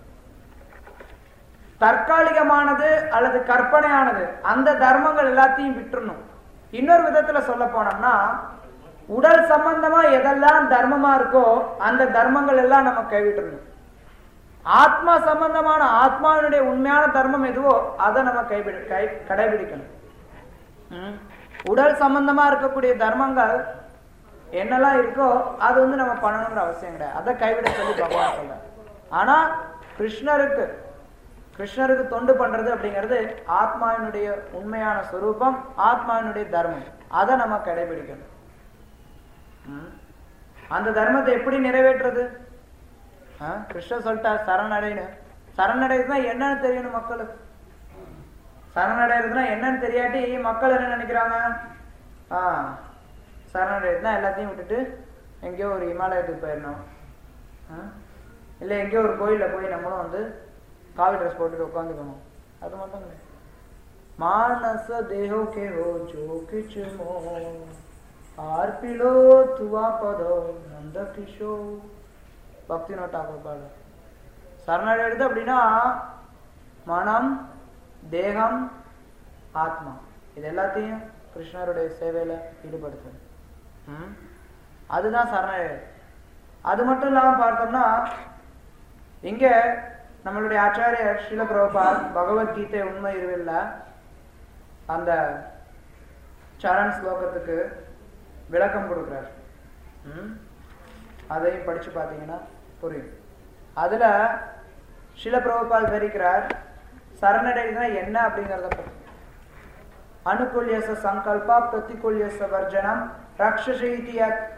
தற்காலிகமானது அல்லது கற்பனையானது அந்த தர்மங்கள் எல்லாத்தையும் விட்டுறணும் இன்னொரு விதத்துல சொல்ல போனோம்னா உடல் சம்பந்தமா எதெல்லாம் தர்மமா இருக்கோ அந்த தர்மங்கள் எல்லாம் நம்ம கைவிட்டுறணும் ஆத்மா சம்பந்தமான ஆத்மாவினுடைய உண்மையான தர்மம் எதுவோ அதை நம்ம கைபிடி கை கடைபிடிக்கணும் ம். உடல் சம்பந்தமா இருக்கக்கூடிய தர்மங்கள் என்னெல்லாம் இருக்கோ அது வந்து நம்ம பண்ணணுங்கிற அவசியம் கிடையாது அதை கைவிட சொல்லி பகவான் சொல்ற ஆனா கிருஷ்ணருக்கு கிருஷ்ணருக்கு தொண்டு பண்றது அப்படிங்கிறது ஆத்மாவினுடைய உண்மையான சொரூபம் ஆத்மாவினுடைய தர்மம் அதை நம்ம கடைபிடிக்கணும் ம். அந்த தர்மத்தை எப்படி நிறைவேற்றுறது ஆ, கிருஷ்ணர் சொல்லிட்டார் சரணடைன்னு சரணடைறதுனா என்னன்னு தெரியணும் மக்களுக்கு சரணடைறதுனா என்னன்னு தெரியாட்டி மக்கள் என்ன நினைக்கிறாங்க ஆ சரணடைறதுனா எல்லாத்தையும் விட்டுட்டு எங்கேயோ ஒரு இமாலயத்துக்கு போயிடணும் ஆ? இல்லை எங்கேயோ ஒரு கோயில்ல போய் நம்மளும் வந்து காவி ட்ரெஸ் போட்டுட்டு உட்காந்துக்கணும் அது மட்டும் கிடையாது मानस देहो के हो जो किछ मोह आर पिलो तुआ पदो नंद किशो பக்தி நோட்டாக பாடு சரணடைறது அப்படின்னா மனம் தேகம் ஆத்மா இது எல்லாத்தையும் கிருஷ்ணருடைய சேவையில ஈடுபடுத்துது ம்? அதுதான் சரணடைறது அது மட்டும் இல்லாம பார்த்தோம்னா இங்க நம்மளுடைய ஆச்சாரியர் ஸ்ரீல பிரபுபாத் பகவத்கீதை உண்மை இருவில்ல அந்த சரண் ஸ்லோகத்துக்கு விளக்கம் கொடுக்குறார் ம்? அதையும் படிச்சு பார்த்தீங்கன்னா புரியும் அதுல ஸ்ரீல பிரபுபாத் விவரிக்கிறார் சரணடைனா என்ன அப்படிங்கறத பத்தி அனுகூல்யச சங்கல்பா பிரதிகூல்யச வர்ஜனம் ரக்ஷசைதி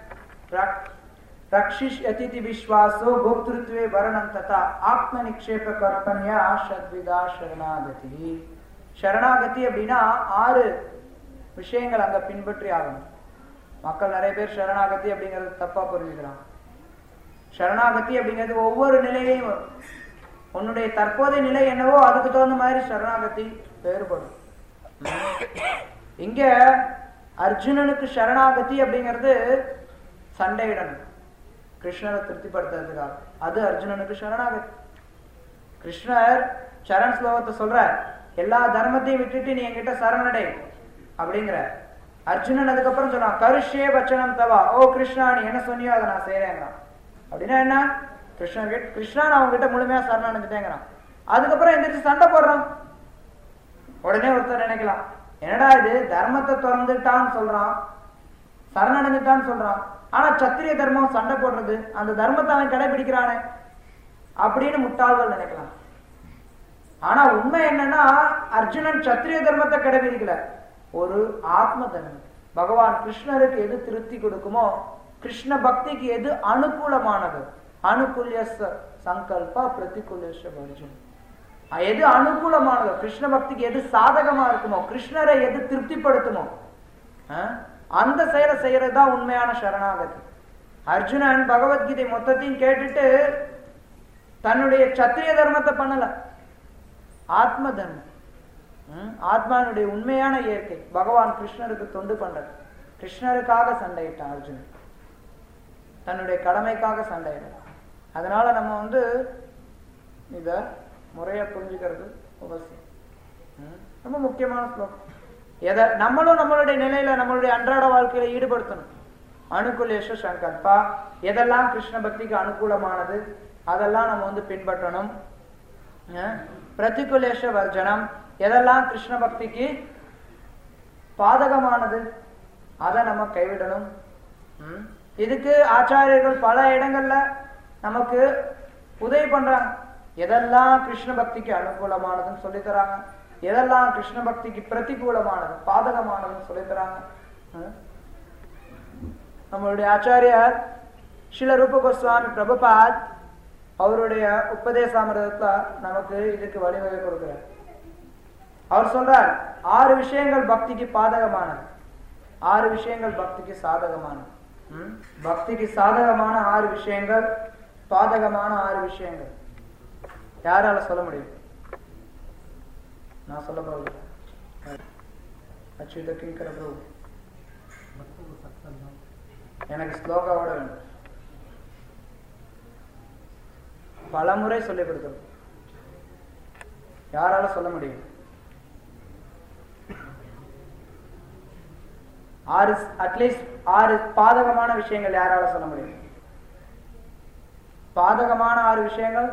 ரக்ஷிஷ்யதி விஸ்வாசோ போக்திருத்வே வரணம் ததா ஆத்ம நிக்ஷேப கற்பன்யா ஷத்விதா சரணாகதி சரணாகதி அப்படின்னா ஆறு விஷயங்கள் அங்க பின்பற்றி ஆகணும் மக்கள் நிறைய பேர் சரணாகதி அப்படிங்கறது தப்பா புரிஞ்சுக்கிறான் சரணாகதி அப்படிங்கிறது ஒவ்வொரு நிலையிலையும் வரும் உன்னுடைய தற்போதைய நிலை என்னவோ அதுக்கு தகுந்த மாதிரி சரணாகதி வேறுபடும் இங்க அர்ஜுனனுக்கு சரணாகதி அப்படிங்கிறது சண்டையிடணும் கிருஷ்ணரை திருப்திப்படுத்துறதுக்காக அது அர்ஜுனனுக்கு சரணாகதி கிருஷ்ணர் சரண் ஸ்லோகத்தை சொல்ற எல்லா தர்மத்தையும் விட்டுட்டு நீ என்கிட்ட சரணடை அப்படிங்கிற அர்ஜுனன் அதுக்கப்புறம் சொன்னான் கருஷே பச்சனம் தவா ஓ கிருஷ்ணா நீ என்ன சொன்னியோ அதை நான் செய்யறேங்கிறான் அப்படின்னா என்ன கிருஷ்ணன் கிட்ட கிருஷ்ணா நான் உங்ககிட்ட முழுமையா சரணடைஞ்சிட்டேங்கிறான் அதுக்கப்புறம் எந்திரிச்சு சண்டை போடுறான் உடனே ஒருத்தர் நினைக்கலாம் என்னடா இது தர்மத்தை திறந்துட்டான்னு சொல்றான் சரணடைஞ்சிட்டான்னு சொல்றான் ஆனா சத்திரிய தர்மம் சண்டை போடுறது அந்த தர்மத்தை அவன் கடைபிடிக்கிறானே அப்படின்னு முட்டாள்கள் நினைக்கலாம் ஆனா உண்மை என்னன்னா அர்ஜுனன் சத்திரிய தர்மத்தை கடைபிடிக்கல ஒரு ஆத்ம தர்மம் பகவான் கிருஷ்ணருக்கு எது திருப்தி கொடுக்குமோ கிருஷ்ண பக்திக்கு எது அனுகூலமானது அனுகூல்யச சங்கல்பா பிரதிகூல்யச அர்ஜுன் எது அனுகூலமானதோ கிருஷ்ண பக்திக்கு எது சாதகமா இருக்குமோ கிருஷ்ணரை எது திருப்திப்படுத்துமோ அஹ், அந்த செயலை செய்யறது தான் உண்மையான சரணாகதி அர்ஜுனன் பகவத்கீதை மொத்தத்தையும் கேட்டுட்டு தன்னுடைய சத்திரிய தர்மத்தை பண்ணல ஆத்ம தர்மம் ம், ஆத்மானுடைய உண்மையான இயற்கை பகவான் கிருஷ்ணருக்கு தொண்டு பண்றது கிருஷ்ணருக்காக சண்டையிட்டான் அர்ஜுனன் தன்னுடைய கடமைக்காக சண்டையிடலாம் அதனால நம்ம வந்து இத முறையா புரிஞ்சுக்கிறது அவசியம் ம், ரொம்ப முக்கியமான ஸ்லோகம் எதை நம்மளும் நம்மளுடைய நிலையில நம்மளுடைய அன்றாட வாழ்க்கையில ஈடுபடுத்தணும் அனுகூலேஷ சங்கல்பா எதெல்லாம் கிருஷ்ண பக்திக்கு அனுகூலமானது அதெல்லாம் நம்ம வந்து பின்பற்றணும் அஹ், பிரதிகூலேஷ வர்ஜனம் எதெல்லாம் கிருஷ்ண பக்திக்கு பாதகமானது அதை நம்ம கைவிடணும் ம்? இதுக்கு ஆச்சாரியர்கள் பல இடங்கள்ல நமக்கு உதவி பண்றாங்க எதெல்லாம் கிருஷ்ண பக்திக்கு அனுகூலமானதுன்னு சொல்லி தராங்க எதெல்லாம் கிருஷ்ண பக்திக்கு பிரதிகூலமானது பாதகமானதுன்னு சொல்லி தராங்க ஹம்? நம்மளுடைய ஆச்சாரியார் ஸ்ரீல ரூப கோஸ்வாமி பிரபுபாத் அவருடைய உபதேசாமிரதத்துல நமக்கு இதுக்கு வழிவகை கொடுக்கிறார் அவர் சொல்றார் ஆறு விஷயங்கள் பக்திக்கு பாதகமானது ஆறு விஷயங்கள் பக்திக்கு சாதகமானது ம்? பக்திக்கு சாதகமான ஆறு விஷயங்கள் பாதகமான ஆறு விஷயங்கள் யாரால சொல்ல முடியும் நான் சொல்ல போறது அச்சுத கிங்கர பிரபு மற்றொரு சத்தம் தான் எனக்கு ஸ்லோகாவோட வேணும் பலமுறை சொல்லிக் கொடுக்கணும் யாரால சொல்ல முடியும் ஆறு அட்லீஸ்ட் ஆறு பாதகமான விஷயங்கள் யாரால சொல்ல முடியும் பாதகமான ஆறு விஷயங்கள்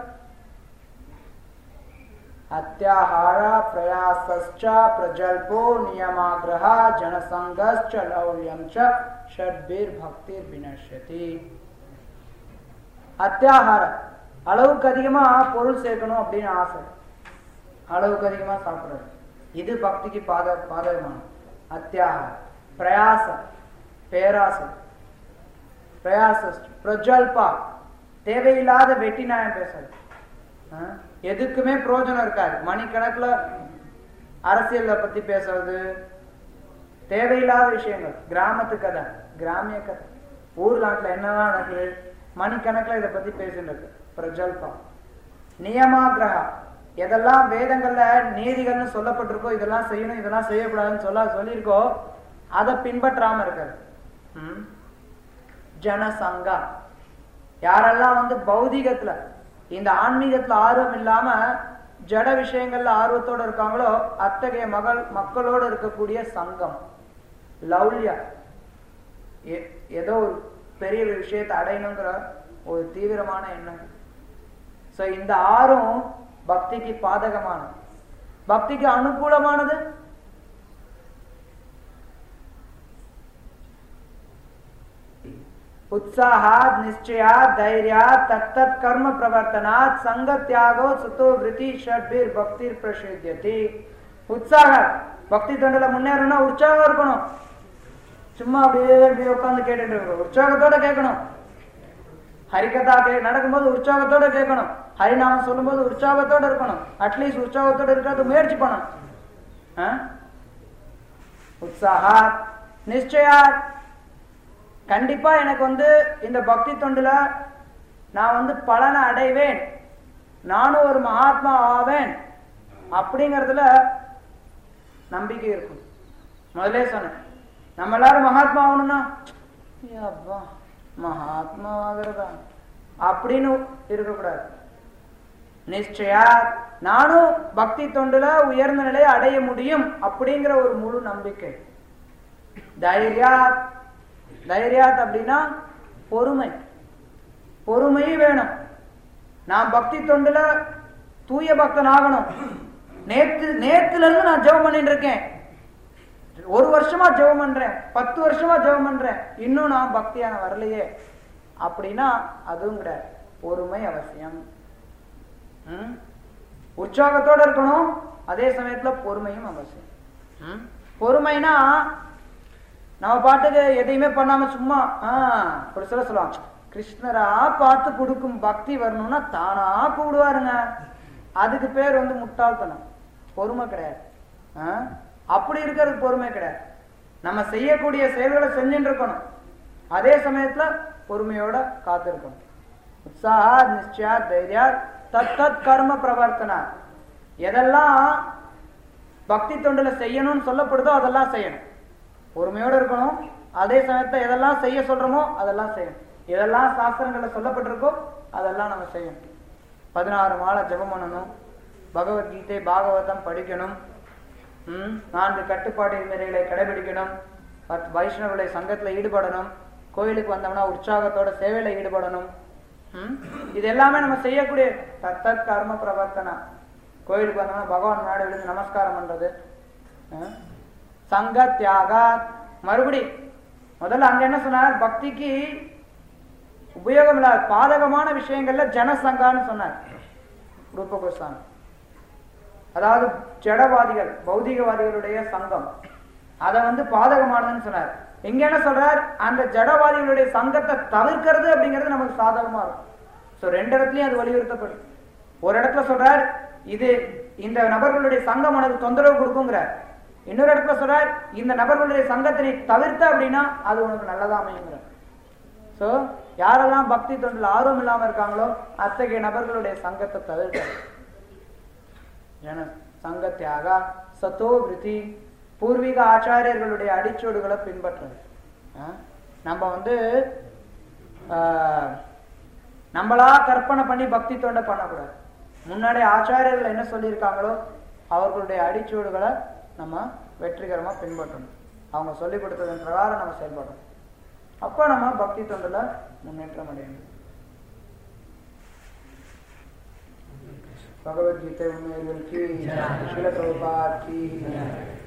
அத்தியாஹார பிரயாசஸ்ச பிரஜல்போ நியமாகிரஹ ஜனசங்கஸ்ச லௌல்யம் ச ஷட்பீர் பக்திர் வினஷ்யதி அத்தியாகார அளவுக்கு அதிகமா பொருள் சேர்க்கணும் அப்படின்னு ஆசை அளவுக்கு அதிகமா சாப்பிடுறது இது பக்திக்கு பாத பாதகமான அத்தியாகாரம் பிரயாசம் பேராசை பிரயாச பிரஜல்பா தேவையில்லாத வெட்டி நியாயம் பேசுறது ஆ? எதுக்குமே பிரயோஜனம் இருக்காது மணிக்கணக்குல அரசியலை பத்தி பேசுறது தேவையில்லாத விஷயங்கள் கிராமத்து கதை கிராமிய கதை ஊர் நாட்டுல என்னெல்லாம் நடக்குது மணிக்கணக்குல இதை பத்தி பேசிட்டு இருக்கு பிரஜல்பா நியமாகிரகா எதெல்லாம் வேதங்கள்ல நீதிகள்னு சொல்லப்பட்டிருக்கோ இதெல்லாம் செய்யணும் இதெல்லாம் செய்யக்கூடாதுன்னு சொல்ல சொல்லியிருக்கோ அதை பின்பற்றாம இருக்காது ம்? ஜனசங்கா யாரெல்லாம் வந்து பௌதிகத்துல இந்த ஆன்மீகத்துல ஆர்வம் இல்லாம ஜட விஷயங்கள்ல ஆர்வத்தோட இருக்காங்களோ அத்தகைய மகள் மக்களோடு இருக்கக்கூடிய சங்கம் லௌல்யா எ- ஏதோ ஒரு பெரிய ஒரு விஷயத்தை அடையணுங்கிற ஒரு தீவிரமான எண்ணம் சோ இந்த ஆறும் பக்திக்கு பாதகமானது பக்திக்கு அனுகூலமானது उत्साहात निश्चयात धैर्यात तत्तत् कर्म प्रवर्तनात संग त्यागो सुतो वृत्ति षड्बीर பக்திர் பிரசித்தியதி உற்சாகம் பக்தி தொண்டில முன்னேறணும்னா உற்சாகம் இருக்கணும் சும்மா அப்படியே அப்படியே உட்கார்ந்து கேட்டுட்டு இருக்கணும் உற்சாகத்தோட கேட்கணும் ஹரிகதா கே நடக்கும்போது உற்சாகத்தோட கேட்கணும் ஹரிநாமம் சொல்லும்போது உற்சாகத்தோட இருக்கணும் அட்லீஸ்ட் உற்சாகத்தோட இருக்கிறது முயற்சி பண்ணணும் ஆ? உற்சாகாத் நிச்சயாத் கண்டிப்பா எனக்கு வந்து இந்த பக்தி தொண்டுல நான் வந்து பலனை அடைவேன் நானும் ஒரு மகாத்மா ஆவேன் அப்படிங்கறதுல நம்பிக்கை இருக்கும் முதல்ல சொன்னேன் நம்ம எல்லாரும் மகாத்மா ஆகணும்னா ஏ அப்பா மகாத்மா ஆகிறதா அப்படின்னு இருக்கக்கூடாது நிச்சயா நானும் பக்தி தொண்டுல உயர்ந்த நிலையை அடைய முடியும் அப்படிங்கிற ஒரு முழு நம்பிக்கை தைரியாத் தைரியாத் அப்படின்னா பொறுமை பொறுமை வேணும் நான் பக்தி தொண்டுல தூய பக்தன் ஆகணும் நேத்து நேத்துல இருந்து நான் ஜெபம் பண்ணிட்டு இருக்கேன் ஒரு வருஷமா ஜெபம் பண்றேன் பத்து வருஷமா ஜெபம் பண்றேன் இன்னும் நான் பக்தியான வரலையே அப்படின்னா அதுவும் கிடையாது பொறுமை அவசியம் ம்? உற்சாகத்தோட இருக்கணும் அதே சமயத்துல பொறுமையும் அவசியம் ம்? பொறுமைனா நம்ம பாட்டுக்கு எதையுமே பண்ணாம சும்மா ஆஹ் ஒரு சில சொல்லுவாங்க கிருஷ்ணரா பார்த்து கொடுக்கும் பக்தி வரணும்னா தானா கூடுவாருங்க அதுக்கு பேர் வந்து முட்டாள்தனம் பொறுமை கிடையாது ஆ? அப்படி இருக்கிறது பொறுமை கிடையாது நம்ம செய்யக்கூடிய செயல்களை செஞ்சுட்டு இருக்கணும் அதே சமயத்துல பொறுமையோட காத்திருக்கணும் உற்சாக நிச்சயா தைரியா தத் தத் கர்ம பிரவர்த்தனா எதெல்லாம் பக்தி தொண்டுல செய்யணும்னு சொல்லப்படுதோ அதெல்லாம் செய்யணும் பொறுமையோட இருக்கணும் அதே சமயத்துல எதெல்லாம் செய்ய சொல்றோமோ அதெல்லாம் செய்யணும் எதெல்லாம் சாஸ்திரங்கள்ல சொல்லப்பட்டிருக்கோ அதெல்லாம் நம்ம செய்யணும் பதினாறு மாலை ஜெபம் பண்ணணும் பகவத்கீதை பாகவதம் படிக்கணும் ம், நான்கு கட்டுப்பாடு விதிமுறைகளை கடைபிடிக்கணும் பத்- வைஷ்ணவர்களை சங்கத்துல ஈடுபடணும் கோயிலுக்கு வந்தோம்னா உற்சாகத்தோட சேவையில ஈடுபடணும் ம், இது எல்லாமே நம்ம செய்யக்கூடிய தத்தத் கர்ம பிரவர்த்தனா கோயிலுக்கு வந்தோம்னா பகவான் முன்னாடி விழுந்து நமஸ்காரம் பண்றது ம், சங்க தியாகா மறுபடி முதல்ல அங்க என்ன சொன்னார் பக்திக்கு உபயோகம் இல்லாத பாதகமான விஷயங்கள்ல ஜனசங்கான்னு சொன்னார் ரூப கோஸ்வாமி அதாவது ஜடவாதிகள் பௌதிகவாதிகளுடைய சங்கம் அதை வந்து பாதகமானதுன்னு சொன்னார் இங்க என்ன சொல்றார் அந்த ஜடவாதிகளுடைய சங்கத்தை தவிர்க்கிறது அப்படிங்கிறது நமக்கு சாதகமா இருக்கும் சோ ரெண்டு இடத்துலயும் அது வலியுறுத்தப்படும் ஒரு இடத்துல சொல்றார் இது இந்த நபர்களுடைய சங்கம் உனக்கு தொந்தரவு கொடுக்குங்கிறார் இன்னொரு இடத்துல சொல்றார் இந்த நபர்களுடைய சங்கத்தை நீ தவிர்த்த அப்படின்னா அது உனக்கு நல்லதா அமையுங்கிறார் சோ யாரெல்லாம் பக்தி தொண்டில் ஆர்வம் இல்லாம இருக்காங்களோ அத்தகைய நபர்களுடைய சங்கத்தை தவிர்க்க ஜன சங்க தியாக சத்தோ விருத்தி பூர்வீக ஆச்சாரியர்களுடைய அடிச்சோடுகளை பின்பற்றுறது ஆ? நம்ம வந்து ஆஹ், நம்மளா கற்பனை பண்ணி பக்தி தொண்டை பண்ணக்கூடாது முன்னாடி ஆச்சாரியர்கள் என்ன சொல்லியிருக்காங்களோ அவர்களுடைய அடிச்சோடுகளை நம்ம வெற்றிகரமா பின்பற்றணும் அவங்க சொல்லி கொடுத்ததன் பிரகாரம் நம்ம செயல்படணும் அப்போ நம்ம பக்தி தொண்டுல முன்னேற்றம் அடையணும் பகவத்கீதை உண்மைகள் கி சில பிரபுபாத் கி